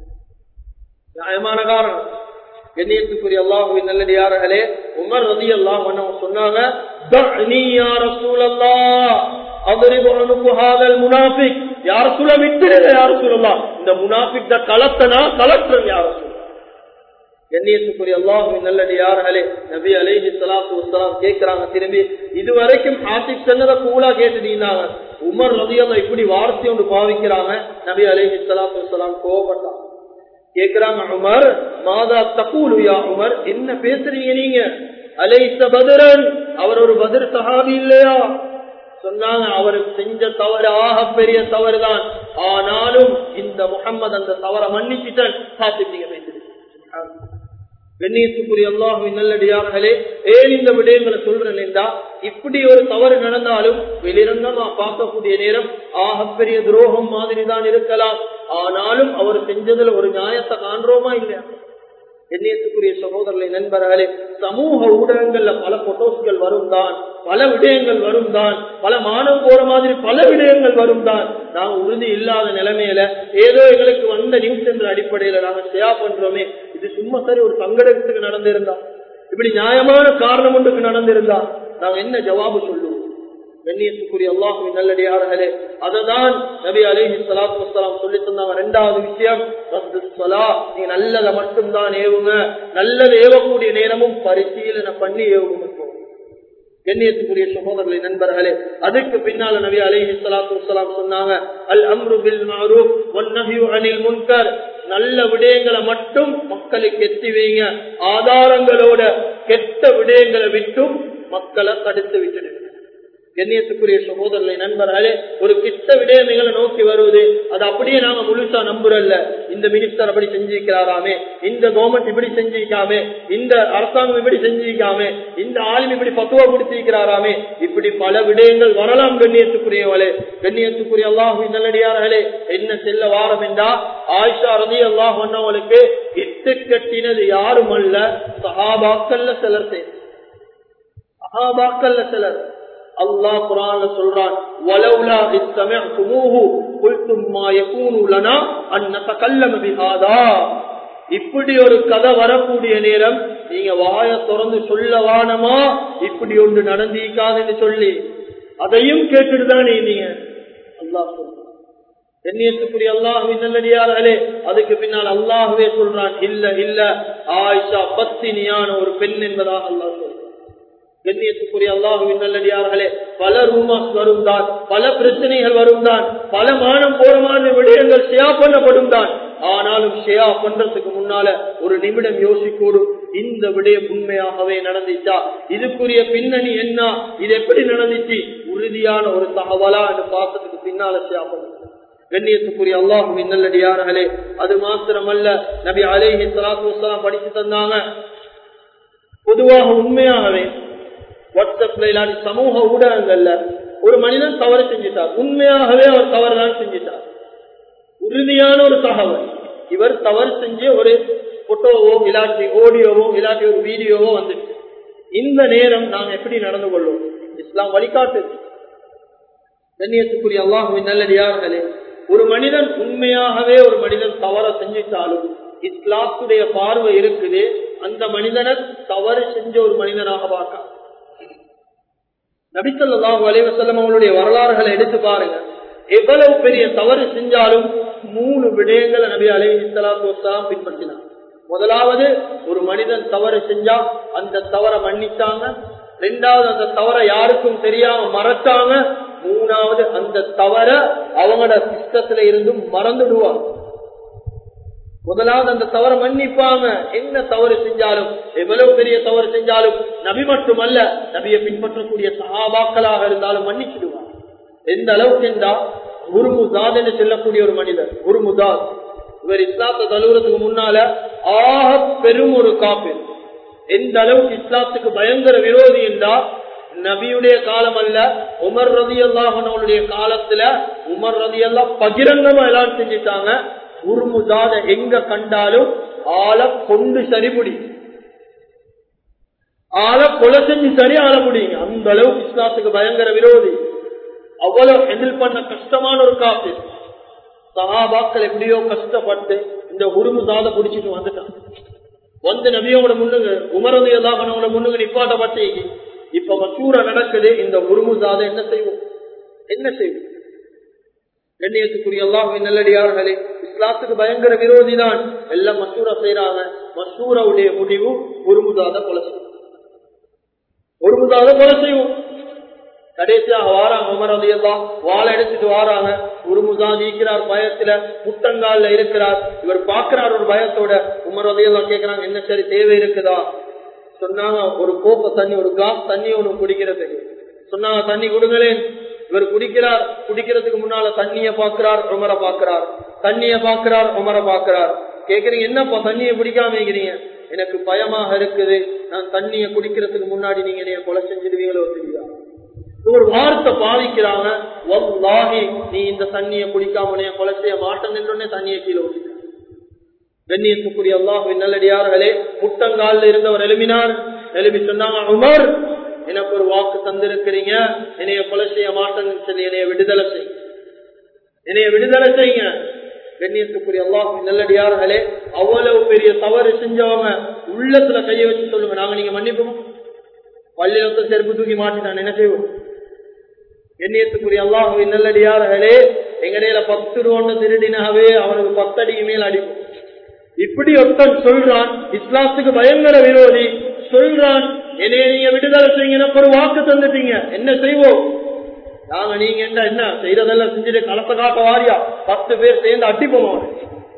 நியாயமான காரணம் கண்ணியத்துக்குரிய அல்லாஹுவின் நல்லடியார்களே உமர் ரதி அல்லாஹ் சொன்னாங்க முனாபிக் யார சொல்ல விட்டுருங்க யார சொல்லலாம் இந்த முனாபிக் களத்தனா கலத்துறன் யார சொல்ல கண்ணியத்துக்குரிய அல்லாஹுவின் நல்லடியார்களே நபி அலைஹி சலாத்து வசலாம் கேட்கிறாங்க திரும்பி இதுவரைக்கும் ஆசிக் சொன்னதை கூலா கேட்டுட்டீங்க உமர் ரதியல்லா இப்படி வார்த்தை ஒன்று பாவிக்கிறாங்க நபி அலைஹி சலாத்து வசலாம் கோவப்பட்டாங்க கேக்குறாங்க உமர் மாதா தகூலு யா உமர் என்ன பேசுறீங்க நீங்க அலைத்த பதரன் அவர் ஒரு பதிர் சஹாபி இல்லையா சொன்னாங்க அவர் செஞ்ச தவறு ஆக பெரிய தவறு தான் ஆனாலும் இந்த முகம்மது அந்த தவறை மன்னிச்சுட்டான் சாத்திட்டீங்க கண்ணியத்துக்குரிய அல்லாஹுவின் நல்லடியார்களே ஏன் இந்த விடயங்களை சொல்றேன் இப்படி ஒரு தவறு நடந்தாலும் வெளியிலிருந்தா நான் பார்க்கக்கூடிய நேரம் ஆகப்பெரிய துரோகம் மாதிரி தான் இருக்கலாம் ஆனாலும் அவர் செஞ்சதுல ஒரு நியாயத்தை காண்றோமா இல்லையா எண்ணியத்துக்குரிய சகோதரர்களை நண்பர்களே சமூக ஊடகங்கள்ல பல போட்டோஸ்கள் வரும் தான் பல விடயங்கள் வரும் தான் பல மானம் போற மாதிரி பல விடயங்கள் வரும் தான் நாங்க உறுதி இல்லாத நிலைமையில ஏதோ எங்களுக்கு வந்த நியூஸ் என்ற அடிப்படையில நாங்க ஷேயா பண்றோமே இது சும்மா சரி ஒரு சங்கடத்துக்கு நடந்திருந்தா இப்படி நியாயமான காரணம் ஒன்றுக்கு நடந்திருந்தா நாங்க என்ன ஜவாபு சொல்லுவோம் கண்ணியத்துக்குரிய அல்லாஹுவின் நல்லடியார்களே அததான் நபி அலிஹி சலாத்து வசலாம் சொல்லி தந்தாங்க ரெண்டாவது விஷயம் நீங்க நல்லதை மட்டும்தான் ஏவுங்க நல்லது ஏவக்கூடிய நேரமும் பரிசீலனை பண்ணி ஏவுங்க கண்ணியத்துக்குரிய சகோதரர்களை நண்பர்களே அதுக்கு பின்னால நபி அலிஹி சலாத்து வசலாம் சொன்னாங்க அல் அம்ரு பில் மாரூப் ஒன்னஹியு அனில் முன்கர் நல்ல விடயங்களை மட்டும் மக்களுக்கு எத்தி வைங்க ஆதாரங்களோட கெட்ட விடயங்களை விட்டும் மக்களை தடுத்து விட்டுடுங்க கண்ணியத்துக்குரிய சகோதரர்களை நண்பர்களே ஒரு கிட்ட விடயம் எங்களை நோக்கி வருவது அது அப்படியே நாங்க முழுசா நம்புறல்ல இந்த மினிஸ்டர் அப்படி செஞ்சிருக்கிறாராமே இந்த கவர்மெண்ட் இப்படி செஞ்சிருக்காமே இந்த அரசாங்கம் இப்படி செஞ்சிருக்காமே இந்த ஆளும் இப்படி பக்குவ கொடுத்திருக்கிறாராமே இப்படி பல விடயங்கள் வரலாம் கண்ணியத்துக்குரியவளே கண்ணியத்துக்குரிய அல்லாஹு நல்லடியார்களே என்ன செல்ல வாரம் என்றா ஆயிஷா ரதி அல்லாஹ் பண்ணவளுக்கு இட்டு கட்டினது யாரும் அல்ல சஹாபாக்கல்ல சிலர் செய்த சஹாபாக்கல்ல சிலர் அல்லாஹ் குரான்ல சொல்றான் வலவுலா இஸ்தமிஅதுமூஹு குல்தும் மா யகூனு லனா அன் நதகல்லம பிஹாதா இப்படி ஒரு கதை வரக்கூடிய நேரம் நீங்க வாய திறந்து சொல்ல வானமா இப்படி ஒன்று நடந்திருக்காதுன்னு சொல்லி அதையும் கேட்டுட்டு தான் நீங்க அல்லாஹ் சொல்றான் எண்ணியத்துக்குரிய அல்லாஹுவின் நல்லடியார்களே அதுக்கு பின்னால் அல்லாஹுவே சொல்றான் இல்ல இல்ல ஆயிஷா பத்தினியான ஒரு பெண் என்பதாக அல்லாஹ் சொல்றான் கண்ணியத்துக்குரிய அல்லாஹுவின் நல்லடியார்களே பல ரூமாஸ் வரும் தான் பல பிரச்சனைகள் வரும் தான் பல மானம் போரமான விடயங்கள் ஷியா பண்ணப்படும் தான் ஆனாலும் ஷேயா பண்றதுக்கு முன்னால ஒரு நிமிடம் யோசிக்கூடும் இந்த விடயம் உண்மையாகவே நடந்துச்சா இதுக்குரிய பின்னணி என்ன இது எப்படி நடந்துச்சு உறுதியான ஒரு தகவலா என்று பார்த்ததுக்கு பின்னால ஷேயா பண்ணுறது கண்ணியத்துக்குரிய அல்லாஹுவின் நல்லடியார்களே அது மாத்திரமல்ல நபி அலேஹி சலாத்து வலாம் படிச்சு தந்தாங்க பொதுவாக உண்மையாகவே வாட்ஸ்அப்ல இல்லாட்டி சமூக ஊடகங்கள்ல ஒரு மனிதன் தவறு செஞ்சிட்டார் உண்மையாகவே அவர் தவறு தான் செஞ்சிட்டார் உறுதியான ஒரு தகவல் இவர் தவறு செஞ்சு ஒரு போட்டோவோ இல்லாட்டி ஆடியோவோ இல்லாட்டி ஒரு வீடியோவோ வந்துச்சு இந்த நேரம் நாங்க எப்படி நடந்து கொள்வோம் இஸ்லாம் வழிகாட்டு கண்ணியத்துக்குரிய அல்லாஹுவின் நல்லடியார்களே ஒரு மனிதன் உண்மையாகவே ஒரு மனிதன் தவற செஞ்சிட்டாலும் இஸ்லாத்துடைய பார்வை இருக்குது அந்த மனிதனை தவறு செஞ்ச ஒரு மனிதனாக பார்க்க நபிசல்லாஹு அலைவசல்லம் அவங்களுடைய வரலாறுகளை எடுத்து பாருங்க எவ்வளவு பெரிய தவறு செஞ்சாலும் மூணு விடயங்களை நபி அலை இஸ்லாத்து வலாம் பின்பற்றினார் முதலாவது ஒரு மனிதன் தவறு செஞ்சா அந்த தவறை மன்னிச்சாங்க ரெண்டாவது அந்த தவறை யாருக்கும் தெரியாம மறைச்சாங்க மூணாவது அந்த தவற அவங்களோட சிஸ்டத்துல இருந்தும் மறந்துடுவாங்க முதலாவது அந்த தவறை மன்னிப்பாங்க என்ன தவறு செஞ்சாலும் எவ்வளவு பெரிய தவறு செஞ்சாலும் நபி மட்டுமல்ல நபியை பின்பற்றக்கூடிய சகாபாக்களாக இருந்தாலும் மன்னிச்சிடுவாங்க எந்த அளவுக்கு என்றா குருமுதாத் என்று சொல்லக்கூடிய ஒரு மனிதர் குருமுதாத் இவர் இஸ்லாத்தை தழுவுறதுக்கு முன்னால ஆக பெரும் ஒரு காப்பீர் எந்த அளவுக்கு இஸ்லாத்துக்கு பயங்கர விரோதி என்றா நபியுடைய காலம் அல்ல உமர் ரதி அல்லாஹனுடைய காலத்துல உமர் ரதி எல்லாம் பகிரங்கமா எல்லாம் செஞ்சுட்டாங்க உருமுதாத எங்க கண்டாலும் ஆளை கொண்டு சரி முடியும் ஆளை கொலை செஞ்சு சரி ஆள முடியுங்க அந்த அளவுக்கு இஸ்லாத்துக்கு பயங்கர விரோதி அவ்வளவு ஹெண்டில் பண்ண கஷ்டமான ஒரு காப்பி சகாபாக்கள் எப்படியோ கஷ்டப்பட்டு இந்த உருமுதாத பிடிச்சிட்டு வந்துட்டான் வந்து நபியோட முன்னுங்க உமரது எல்லாகனோட முன்னுங்க நிப்பாட்டப்பட்டு இப்ப மசூர நடக்குது இந்த உருமுதாத என்ன செய்வோம் என்ன செய்வோம் கண்ணியத்துக்குரிய அல்லாஹின் நல்லடியார்களே இஸ்லாத்துக்கு பயங்கர விரோதி தான் எல்லாம் மசூரா செய்யறாங்க மசூராவுடைய முடிவு ஒருமுதாத கொலை செய்யும் ஒருமுதாத கொலை செய்வோம் கடைசியாக வாராங்க உமரது எல்லாம் வாழை எடுத்துட்டு வாராங்க உருமுதா நீக்கிறார் பயத்துல முட்டங்கால்ல இருக்கிறார் இவர் பாக்குறார் ஒரு பயத்தோட உமரது எல்லாம் கேட்கிறாங்க என்ன சரி தேவை இருக்குதா சொன்னாங்க ஒரு கோப்ப தண்ணி ஒரு கிளாஸ் தண்ணி ஒண்ணு குடிக்கிறதுக்கு சொன்னாங்க தண்ணி கொடுங்களேன் இவர் குடிக்கிறார் குடிக்கிறதுக்கு முன்னால தண்ணிய பாக்குறார் உமர பாக்குறார் தண்ணிய பாக்குறார் உமர பாக்குறார் கேக்குறீங்க என்னப்பா தண்ணிய குடிக்காம இருக்கிறீங்க எனக்கு பயமாக இருக்குது நான் தண்ணிய குடிக்கிறதுக்கு முன்னாடி நீங்க என்னைய கொலை செஞ்சிடுவீங்களோ தெரியா ஒரு வார்த்தை பாதிக்கிறாங்க வல்லாஹி நீ இந்த தண்ணிய குடிக்காம கொலை செய்ய மாட்டேன் என்றே தண்ணியை கீழே ஊற்றிட்டார் கண்ணியத்துக்குரிய அல்லாஹின் நல்லடியார்களே முட்டங்காலில் இருந்தவர் எழுப்பினார் எழுப்பி சொன்னாங்க உமர் எனக்கு ஒரு வாக்கு தந்திருக்கிறீங்க என்னைய கொலை செய்ய மாட்டேன்னு சொல்லி என்னைய விடுதலை செய்ய என்னைய விடுதலை செய்யுங்க கண்ணியத்துக்குரிய அல்லாஹின் நல்லடியார்களே அவ்வளவு பெரிய தவறு செஞ்சவங்க உள்ளத்துல கைய வச்சு சொல்லுங்க நாங்க நீங்க மன்னிப்போம் பள்ளியில செருப்பு தூக்கி மாட்டினான் என்ன செய்வோம் எண்ணியத்துக்குரிய அல்லாஹுவின் நல்லடியார்களே எங்கடையில பத்து ரூபான்னு திருடினாவே அவனுக்கு பத்தடிக்கு மேல் அடிக்கும் இப்படி ஒருத்தன் சொல்றான் இஸ்லாத்துக்கு பயங்கர விரோதி சொல்றான் என்னைய நீங்க விடுதலை செய்யுங்க ஒரு வாக்கு தந்துட்டீங்க என்ன செய்வோம் நாங்க நீங்க என்ன என்ன செய்யறதெல்லாம் செஞ்சுட்டு களத்தை காட்ட வாரியா பத்து பேர் சேர்ந்து அடிப்போம் அவனை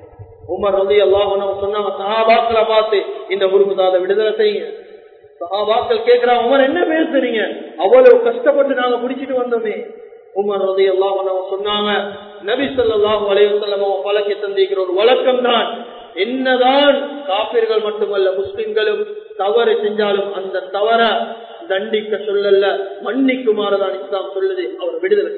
உமர் வந்து எல்லாம் சொன்னாங்க சகாபாக்களை பார்த்து இந்த உருமுதாத விடுதலை செய்யுங்க சகாபாக்கள் கேட்கிறான் உமர் என்ன பேசுறீங்க அவ்வளவு கஷ்டப்பட்டு நாங்க பிடிச்சிட்டு வந்தோமே உமர் ரதி எல்லாம் சொன்னாங்க நபி சொல்லாஹு அலைவசல்லமோ பழக்கி தந்திக்கிற ஒரு வழக்கம் தான் என்னதான் காப்பீர்கள் மட்டுமல்ல முஸ்லிம்களும் தவறு செஞ்சாலும் அந்த தவற தண்டிக்க சொல்லல மன்னிக்குமாறுதான் இஸ்லாம் சொல்லுது அவர் விடுதலை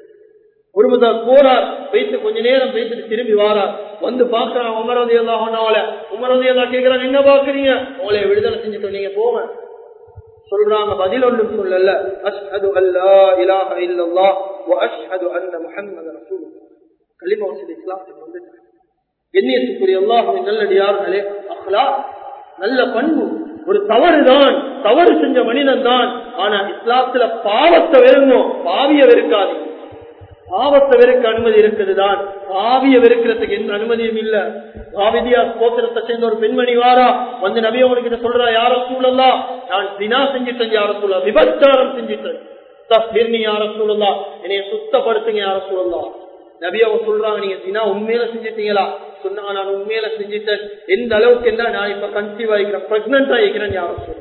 ஒருமுதால் போறார் வைத்து கொஞ்ச நேரம் பேசிட்டு திரும்பி வாரார் வந்து பாக்குறான் உமரதி எல்லாம் ஒன்னாவல உமரதி எல்லாம் கேட்கிறாங்க என்ன பாக்குறீங்க உங்களை விடுதலை செஞ்சுட்டு நீங்க போங்க சொல்றாங்க பதில் ஒன்றும் சொல்லல அஷ்ஹது அல்லா இலாஹ இல்லல்லாஹ் வ அஷ்ஹது அன்ன முஹம்மது ரசூலுல்லாஹ் கலிமா வசதி இஸ்லாத்துக்கு வந்துட்டாங்க எண்ணியத்துக்குரிய அல்லாஹுவின் நல்லடியார்களே அஹ்லா நல்ல பண்பு ஒரு தவறுதான் தவறு செஞ்ச மனிதன் தான் ஆனா இஸ்லாத்துல பாவத்தை வெறுங்கும் பாவிய வெறுக்காது பாவத்தை வெறுக்க அனுமதி இருக்குதுதான் பாவிய வெறுக்கிறதுக்கு எந்த அனுமதியும் இல்ல பாவிதியா கோத்திரத்தை சேர்ந்த ஒரு பெண்மணி வாரா வந்து நபி அவனுக்கிட்ட சொல்றா யார சூழல்லா நான் தினா செஞ்சிட்டேன் யார சூழலா விபச்சாரம் செஞ்சிட்டேன் தஸ்பீர்னி யார சூழல்லா என்னைய சுத்தப்படுத்துங்க யார சூழல்லா நபி அவங்க சொல்றாங்க நீங்க தினா உண்மையில செஞ்சிட்டீங்களா சொன்னா நான் உண்மையில செஞ்சுட்டேன் எந்த அளவுக்கு என்ன நான் இப்ப கன்சீவ் ஆகிக்கிறேன் பிரெக்னன்ட் ஆகிக்கிறேன் யாரும் சொல்ல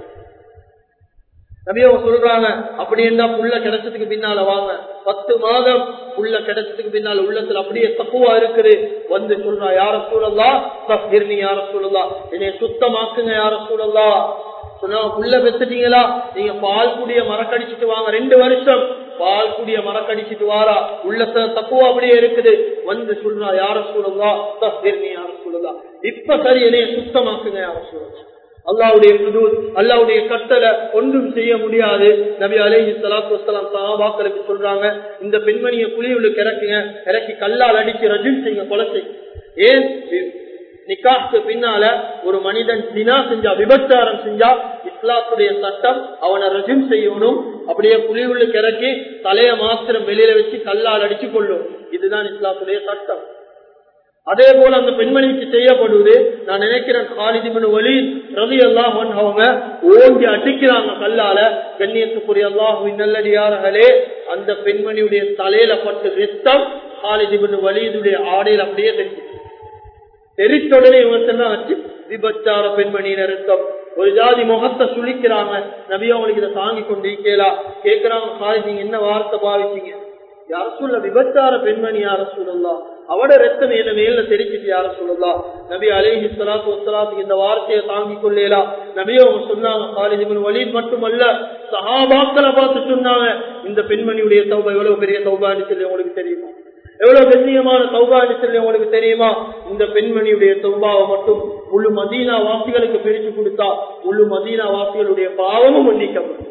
நபி அவங்க சொல்றாங்க அப்படி இருந்தா புள்ள கிடைச்சதுக்கு பின்னால வாங்க பத்து மாதம் புள்ள கிடைச்சதுக்கு பின்னால உள்ளத்துல அப்படியே தப்புவா இருக்குது வந்து சொல்றா யார சூழல்லா தப்பிர்னி யார சூழல்லா என்னைய சுத்தமாக்குங்க யார சூழல்லா சொன்னா புள்ள பெத்துட்டீங்களா நீங்க பால் குடிய மரக்கடிச்சிட்டு வாங்க ரெண்டு வருஷம் பால் குடிய மரக்கடிச்சிட்டு வாரா உள்ளத்துல தப்புவா அப்படியே இருக்குது வந்து சொல்றா யார சூழல்லா தப்பிர்னி யார சூழல்லா இப்ப சரி என்னைய சுத்தமாக்குங்க யார சூழல்லா அல்லாவுடைய புதூர் அல்லாவுடைய கட்டளை ஒன்றும் செய்ய முடியாது நபி அலேஹி சலாத்து வசலாம் சஹாபாக்களுக்கு சொல்றாங்க இந்த பெண்மணியை குழியுள்ள இறக்குங்க இறக்கி கல்லால் அடிச்சு ரஜின் செய்யுங்க கொலை செய்யுங்க ஏன் நிக்காக்கு பின்னால ஒரு மனிதன் தினா செஞ்சா விபச்சாரம் செஞ்சா இஸ்லாத்துடைய சட்டம் அவனை ரஜிம் செய்யணும் அப்படியே குழிவுள்ளுக்கு இறக்கி தலைய மாத்திரம் வெளியில வச்சு கல்லால் அடிச்சு கொள்ளும் இதுதான் இஸ்லாத்துடைய சட்டம் அதே போல அந்த பெண்மணிக்கு செய்யப்படுவது நான் நினைக்கிறேன் காலிதிபன் வலி ரவி எல்லாம் அவங்க ஓங்கி அடிக்கிறாங்க கல்லால கண்ணியத்துக்குரிய அல்லாஹுவின் நல்லடியார்களே அந்த பெண்மணியுடைய தலையில பட்டு ரத்தம் காலிதிபன் வலியுடைய ஆடையில் அப்படியே தெரிஞ்சு தெரித்தொடனே இவங்க வச்சு விபச்சார பெண்மணியின் ரத்தம் ஒரு ஜாதி முகத்தை சுழிக்கிறாங்க நபி அவங்களுக்கு இதை தாங்கி கொண்டு கேளா கேட்கிறாங்க காலேஜ் நீங்க என்ன வார்த்தை பாவிச்சீங்க யார சொல்ல விபச்சார பெண்மணி யார சொல்லலாம் அவட ரத்தம் என்ன மேல தெரிஞ்சிட்டு யார சொல்லலாம் நபி அலேஹி சலாத்து வசலாத்துக்கு இந்த வார்த்தையை தாங்கிக் கொள்ளேலா நபி அவங்க சொன்னாங்க காலேஜ் வழியில் மட்டுமல்ல சஹாபாக்களை பார்த்து சொன்னாங்க இந்த பெண்மணியுடைய தௌபா எவ்வளவு பெரிய தௌபான்னு சொல்லி உங்களுக்கு தெரியுமா எவ்வளவு கண்ணியமான சௌகான்னு சொல்லி உங்களுக்கு தெரியுமா இந்த பெண்மணியுடைய சௌபாவை மட்டும் முழு மதீனா வாசிகளுக்கு பிரிச்சு கொடுத்தா முழு மதீனா வாசிகளுடைய பாவமும் மன்னிக்கப்படும்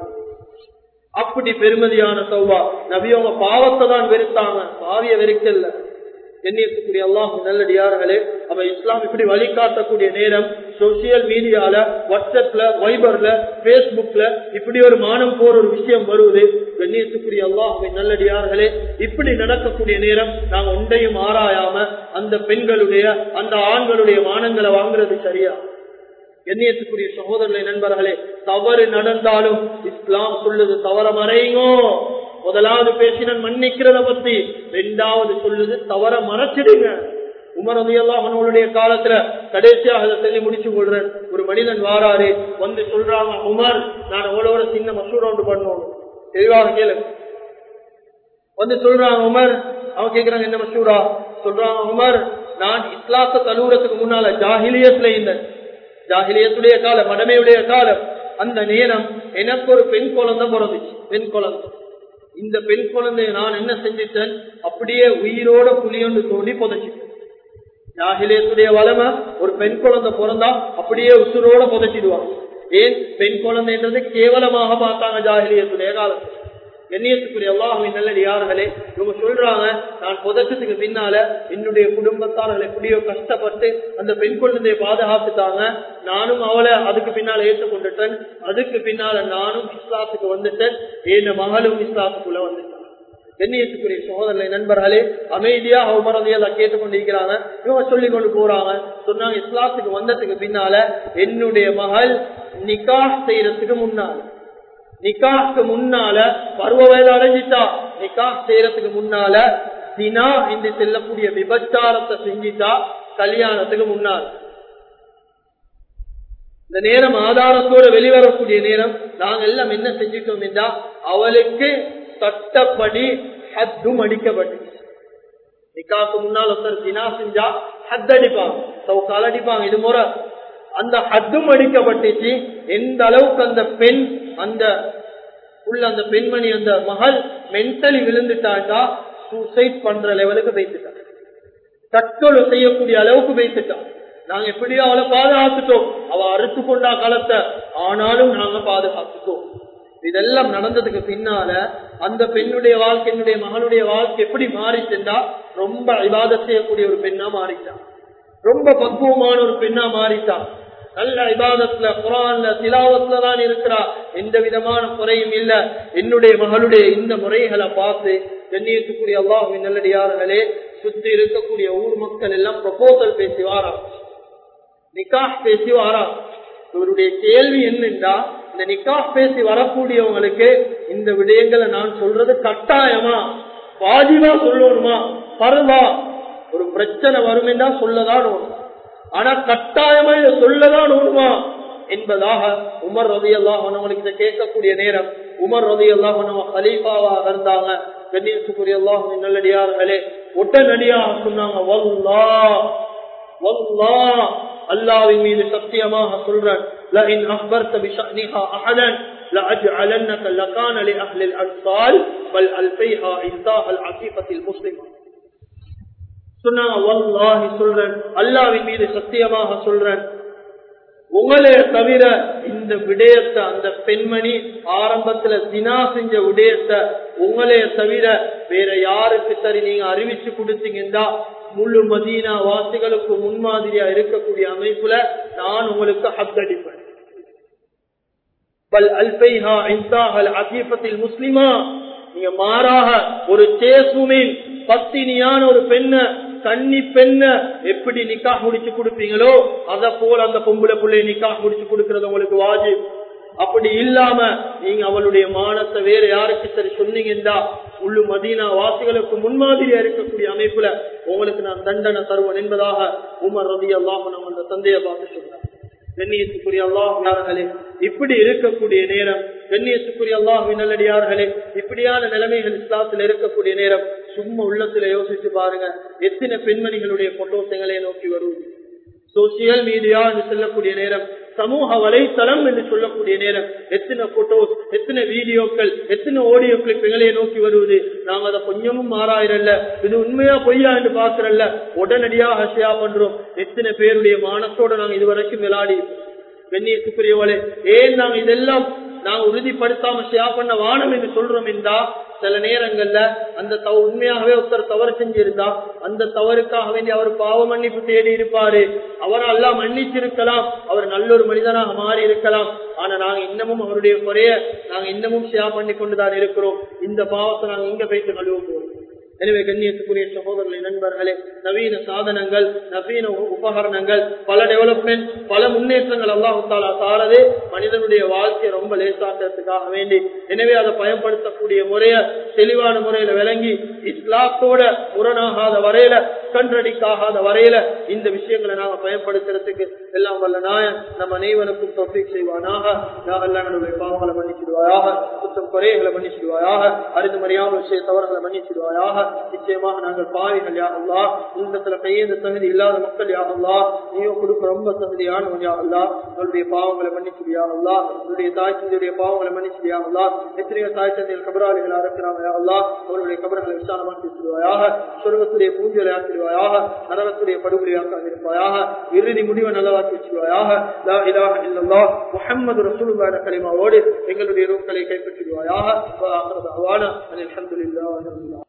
அப்படி பெருமதியான சௌபா நபி அவங்க பாவத்தை தான் வெறுத்தாங்க பாவிய வெறுக்கல்ல எண்ணியத்துக்குரிய அல்லாஹ் நல்லடியார்களே அவ இஸ்லாம் இப்படி வழிகாட்டக்கூடிய நேரம் சோசியல் மீடியால வாட்ஸ்அப்ல வைபர்ல பேஸ்புக்ல இப்படி ஒரு மானம் போற ஒரு விஷயம் வருவது கண்ணியத்துக்குரிய அல்லாஹுவை நல்லடியார்களே இப்படி நடக்கக்கூடிய நேரம் நாங்க ஒன்றையும் ஆராயாம அந்த பெண்களுடைய அந்த ஆண்களுடைய மானங்களை வாங்குறது சரியா எண்ணியத்துக்குரிய சகோதரர்களை நண்பர்களே தவறு நடந்தாலும் இஸ்லாம் சொல்லுது தவற மறையுங்கோ முதலாவது பேசினன் மன்னிக்கிறத பத்தி ரெண்டாவது சொல்லுது தவற மறைச்சிடுங்க உமர் அதையெல்லாம் அவனுடைய காலத்துல கடைசியாக அதை சொல்லி முடிச்சு கொள்றேன் ஒரு மனிதன் வாராரு வந்து சொல்றாங்க உமர் நான் அவளோட சின்ன மசூர் ஒன்று பண்ணணும் தெளிவாக கேளு வந்து சொல்றாங்க உமர் அவன் கேக்குறாங்க என்ன மசூரா சொல்றாங்க உமர் நான் இஸ்லாத்த தலூரத்துக்கு முன்னால ஜாகிலியத்துல இருந்தேன் ஜாகிலியத்துடைய காலம் மடமையுடைய காலம் அந்த நேரம் எனக்கு ஒரு பெண் குழந்தை பிறந்துச்சு பெண் குழந்தை இந்த பெண் குழந்தைய நான் என்ன செஞ்சிட்டேன் அப்படியே உயிரோட புலியொன்று தோண்டி புதைச்சிட்டேன் ஜாகிலியத்துடைய வளமை ஒரு பெண் குழந்தை பிறந்தா அப்படியே உசுரோட புதைச்சிடுவாங்க ஏன் பெண் குழந்தைன்றது கேவலமாக பார்த்தாங்க ஜாகிலியத்துடைய காலத்துல கண்ணியத்துக்குரிய அல்லாஹின் நல்லது யார்களே இவங்க சொல்றாங்க நான் புதச்சத்துக்கு பின்னால என்னுடைய குடும்பத்தார்கள் எப்படியோ கஷ்டப்பட்டு அந்த பெண் குழந்தையை பாதுகாத்துட்டாங்க நானும் அவளை அதுக்கு பின்னால ஏற்றுக்கொண்டுட்டேன் அதுக்கு பின்னால நானும் இஸ்லாத்துக்கு வந்துட்டேன் என் மகளும் இஸ்லாத்துக்குள்ள வந்துட்டேன் கண்ணியத்துக்குரிய சகோதரர்களை நண்பர்களே அமைதியா அவமரதையெல்லாம் கேட்டுக்கொண்டிருக்கிறாங்க இவங்க சொல்லி கொண்டு போறாங்க சொன்னாங்க இஸ்லாத்துக்கு வந்ததுக்கு பின்னால என்னுடைய மகள் நிக்கா செய்யறதுக்கு முன்னால நிக்காக்கு முன்னால பருவ வயது அடைஞ்சிட்டா நிக்கா செய்யறதுக்கு முன்னால தினா என்று செல்லக்கூடிய விபச்சாரத்தை செஞ்சிட்டா கல்யாணத்துக்கு முன்னால் இந்த நேரம் ஆதாரத்தோட வெளிவரக்கூடிய நேரம் நாங்க எல்லாம் என்ன செஞ்சிட்டோம் என்றா அவளுக்கு சட்டப்படி ஹத்தும் அடிக்கப்பட்டு நிக்காக்கு முன்னால் ஒருத்தர் தினா செஞ்சா ஹத் அடிப்பாங்க சவுக்கால் அடிப்பாங்க இது முறை அந்த ஹத்தும் அடிக்கப்பட்டுச்சு எந்த அளவுக்கு அந்த பெண் அந்த உள்ள அந்த பெண்மணி அந்த மகள் மென்டலி விழுந்துட்டாண்டா சூசைட் பண்ற லெவலுக்கு வைத்துட்டான் தற்கொலை செய்யக்கூடிய அளவுக்கு வைத்துட்டான் நாங்க எப்படியோ அவளை பாதுகாத்துட்டோம் அவ அறுத்து கொண்டா களத்தை ஆனாலும் நாங்க பாதுகாத்துட்டோம் இதெல்லாம் நடந்ததுக்கு பின்னால அந்த பெண்ணுடைய வாழ்க்கை என்னுடைய மகனுடைய வாழ்க்கை எப்படி மாறிச்சுண்டா ரொம்ப இவாத செய்யக்கூடிய ஒரு பெண்ணா மாறிட்டான் ரொம்ப பக்குவமான ஒரு பெண்ணா மாறிட்டான் நல்ல இபாதத்துல குரான்ல திலாவத்துல தான் இருக்கிறா எந்த விதமான குறையும் இல்ல என்னுடைய மகளுடைய இந்த முறைகளை பார்த்து கண்ணியத்துக்குரிய அல்லாஹுவின் நல்லடியார்களே சுத்தி இருக்கக்கூடிய ஊர் மக்கள் எல்லாம் ப்ரொபோசல் பேசி வாரா நிக்காஹ் பேசி வாரா இவருடைய கேள்வி என்னென்றா இந்த நிக்காஹ் பேசி வரக்கூடியவங்களுக்கு இந்த விடயங்களை நான் சொல்றது கட்டாயமா வாஜிவா சொல்லணுமா பருவா ஒரு பிரச்சனை வரும் என்றா சொல்லதான் ஒண்ணு ஆனா கட்டாயமா இதை சொல்லதான் ஒண்ணுமா என்பதாக உமர் ரதி அல்லாஹ் அவங்களுக்கு இதை கேட்கக்கூடிய நேரம் உமர் ரதி அல்லாஹ் ஹலீஃபாவாக இருந்தாங்க கண்ணியத்துக்குரிய அல்லாஹ் நல்லடியார்களே உடனடியாக சொன்னாங்க வல்லா வல்லா அல்லாவின் மீது சத்தியமாக சொல்றேன் لئن أخبرت بشأنها أحدا لأجعلنك لكان لأهل الأنصار بل ألفيها إنتاها العفيفة المسلمة சொன்னாங்க வல்லாஹி சொல்றேன் அல்லாவின் மீது சத்தியமாக சொல்றேன் உங்களே தவிர இந்த விடயத்தை அந்த பெண்மணி ஆரம்பத்துல தினா செஞ்ச விடயத்தை உங்களே தவிர வேற யாருக்கு சரி நீங்க அறிவிச்சு கொடுத்தீங்கன்னா முழு மதீனா வாசிகளுக்கு முன்மாதிரியா இருக்கக்கூடிய அமைப்புல நான் உங்களுக்கு ஹத்தடிப்பேன் பல் அல்பைஹா இன்சாஹல் அகீபத்தில் முஸ்லிமா நீங்க மாறாக ஒரு சேசுமின் பத்தினியான ஒரு பெண்ண கன்னி பெண்ண எப்படி நிக்காக முடிச்சு கொடுப்பீங்களோ அத போல அந்த பொம்பளை பிள்ளை நிக்காக முடிச்சு கொடுக்கறது உங்களுக்கு வாஜி அப்படி இல்லாம நீங்க அவளுடைய மானத்தை வேற யாருக்கு சரி சொன்னீங்கன்னா உள்ளு மதீனா வாசிகளுக்கு முன்மாதிரியா இருக்கக்கூடிய அமைப்புல உங்களுக்கு நான் தண்டனை தருவேன் என்பதாக உமர் ரதி அல்லாஹ் அந்த தந்தையை பார்த்து சொல்றாங்க கண்ணியத்துக்குரிய அல்லாஹார்களே இப்படி இருக்கக்கூடிய நேரம் கண்ணியத்துக்குரிய அல்லாஹ் நல்லடியார்களே இப்படியான நிலைமைகள் இஸ்லாத்தில் இருக்கக்கூடிய நேரம் சும்மா உள்ளத்துல யோசிச்சு பாருங்க எத்தனை பெண்மணிகளுடைய போட்டோசங்களை நோக்கி வருவது சோசியல் மீடியா என்று சொல்லக்கூடிய நேரம் சமூக வலைத்தளம் என்று சொல்லக்கூடிய நேரம் எத்தனை போட்டோஸ் எத்தனை வீடியோக்கள் எத்தனை ஆடியோ கிளிப் எங்களையே நோக்கி வருவது நாங்க அதை கொஞ்சமும் மாறாயிரல்ல இது உண்மையா பொய்யா என்று பாக்குறல்ல உடனடியாக ஷேயா பண்றோம் எத்தனை பேருடைய மானத்தோட நாங்க இதுவரைக்கும் விளையாடி கண்ணியத்துக்குரியவளே ஏன் நாங்க இதெல்லாம் நாங்க உறுதிப்படுத்தாம ஷேயா பண்ண வானம் என்று சொல்றோம் என்றா சில நேரங்கள்ல அந்த தவ உண்மையாகவே ஒருத்தர் தவறு செஞ்சிருந்தா அந்த தவறுக்காக வேண்டி அவர் பாவ மன்னிப்பு தேடி இருப்பாரு அவர் எல்லாம் மன்னிச்சிருக்கலாம் அவர் நல்ல ஒரு மனிதனாக மாறி இருக்கலாம் ஆனா நாங்க இன்னமும் அவருடைய குறைய நாங்க இன்னமும் ஷேர் பண்ணி கொண்டுதான் இருக்கிறோம் இந்த பாவத்தை நாங்க இங்க போயிட்டு கழுவ போறோம் எனவே கண்ணியத்துக்குரிய சகோதரர்களை நண்பர்களே நவீன சாதனங்கள் நவீன உபகரணங்கள் பல டெவலப்மெண்ட் பல முன்னேற்றங்கள் அல்லாஹு தாலா தாரது மனிதனுடைய வாழ்க்கையை ரொம்ப லேசாக்கிறதுக்காக வேண்டி எனவே அதை பயன்படுத்தக்கூடிய முறைய தெளிவான முறையில விளங்கி இஸ்லாத்தோட முரணாகாத வரையில கன்றடிக்காகாத வரையில இந்த விஷயங்களை நாங்க பயன்படுத்துறதுக்கு எல்லாம் வல்ல நாயன் நம்ம அனைவருக்கும் தொஃபீக் செய்வானாக யாரெல்லாம் நம்முடைய பாவங்களை மன்னிச்சிடுவாயாக குற்றம் குறைகளை மன்னிச்சிடுவாயாக அறிந்து மறியாமல் விஷய தவறுகளை மன்னிச்சிடுவாயாக நிச்சயமாக நாங்கள் பாவிகள் யா அல்லா உள்ளத்துல கையேந்த தகுதி இல்லாத மக்கள் யா அல்லா நீயோ கொடுக்க ரொம்ப தகுதியானவன் யா அல்லா உன்னுடைய பாவங்களை மன்னிச்சிடியா அல்லா உன்னுடைய தாய் தந்தையுடைய பாவங்களை மன்னிச்சிடியா அல்லா எத்தனையோ தாய் தந்தையில் கபராளிகளா இருக்கிறாங்க யா அல்லா அவருடைய கபர்களை விசாலமாக்கி வச்சிருவாயாக சொர்க்கத்துடைய பூஜைகளை ஆக்கிடுவாயாக நரகத்துடைய படுகொலையாக்க இருப்பாயாக இறுதி முடிவை நல்லதாக்கி வச்சிருவாயாக லா இலாஹ இல்லல்லாஹ் முஹம்மது ரசூலுல்லாஹி கலிமாவோடு எங்களுடைய ரூக்களை கைப்பற்றிடுவாயாக வா ஆகிரு தஅவானா அல்ஹம்துலில்லாஹி ரப்பில் ஆலமீன்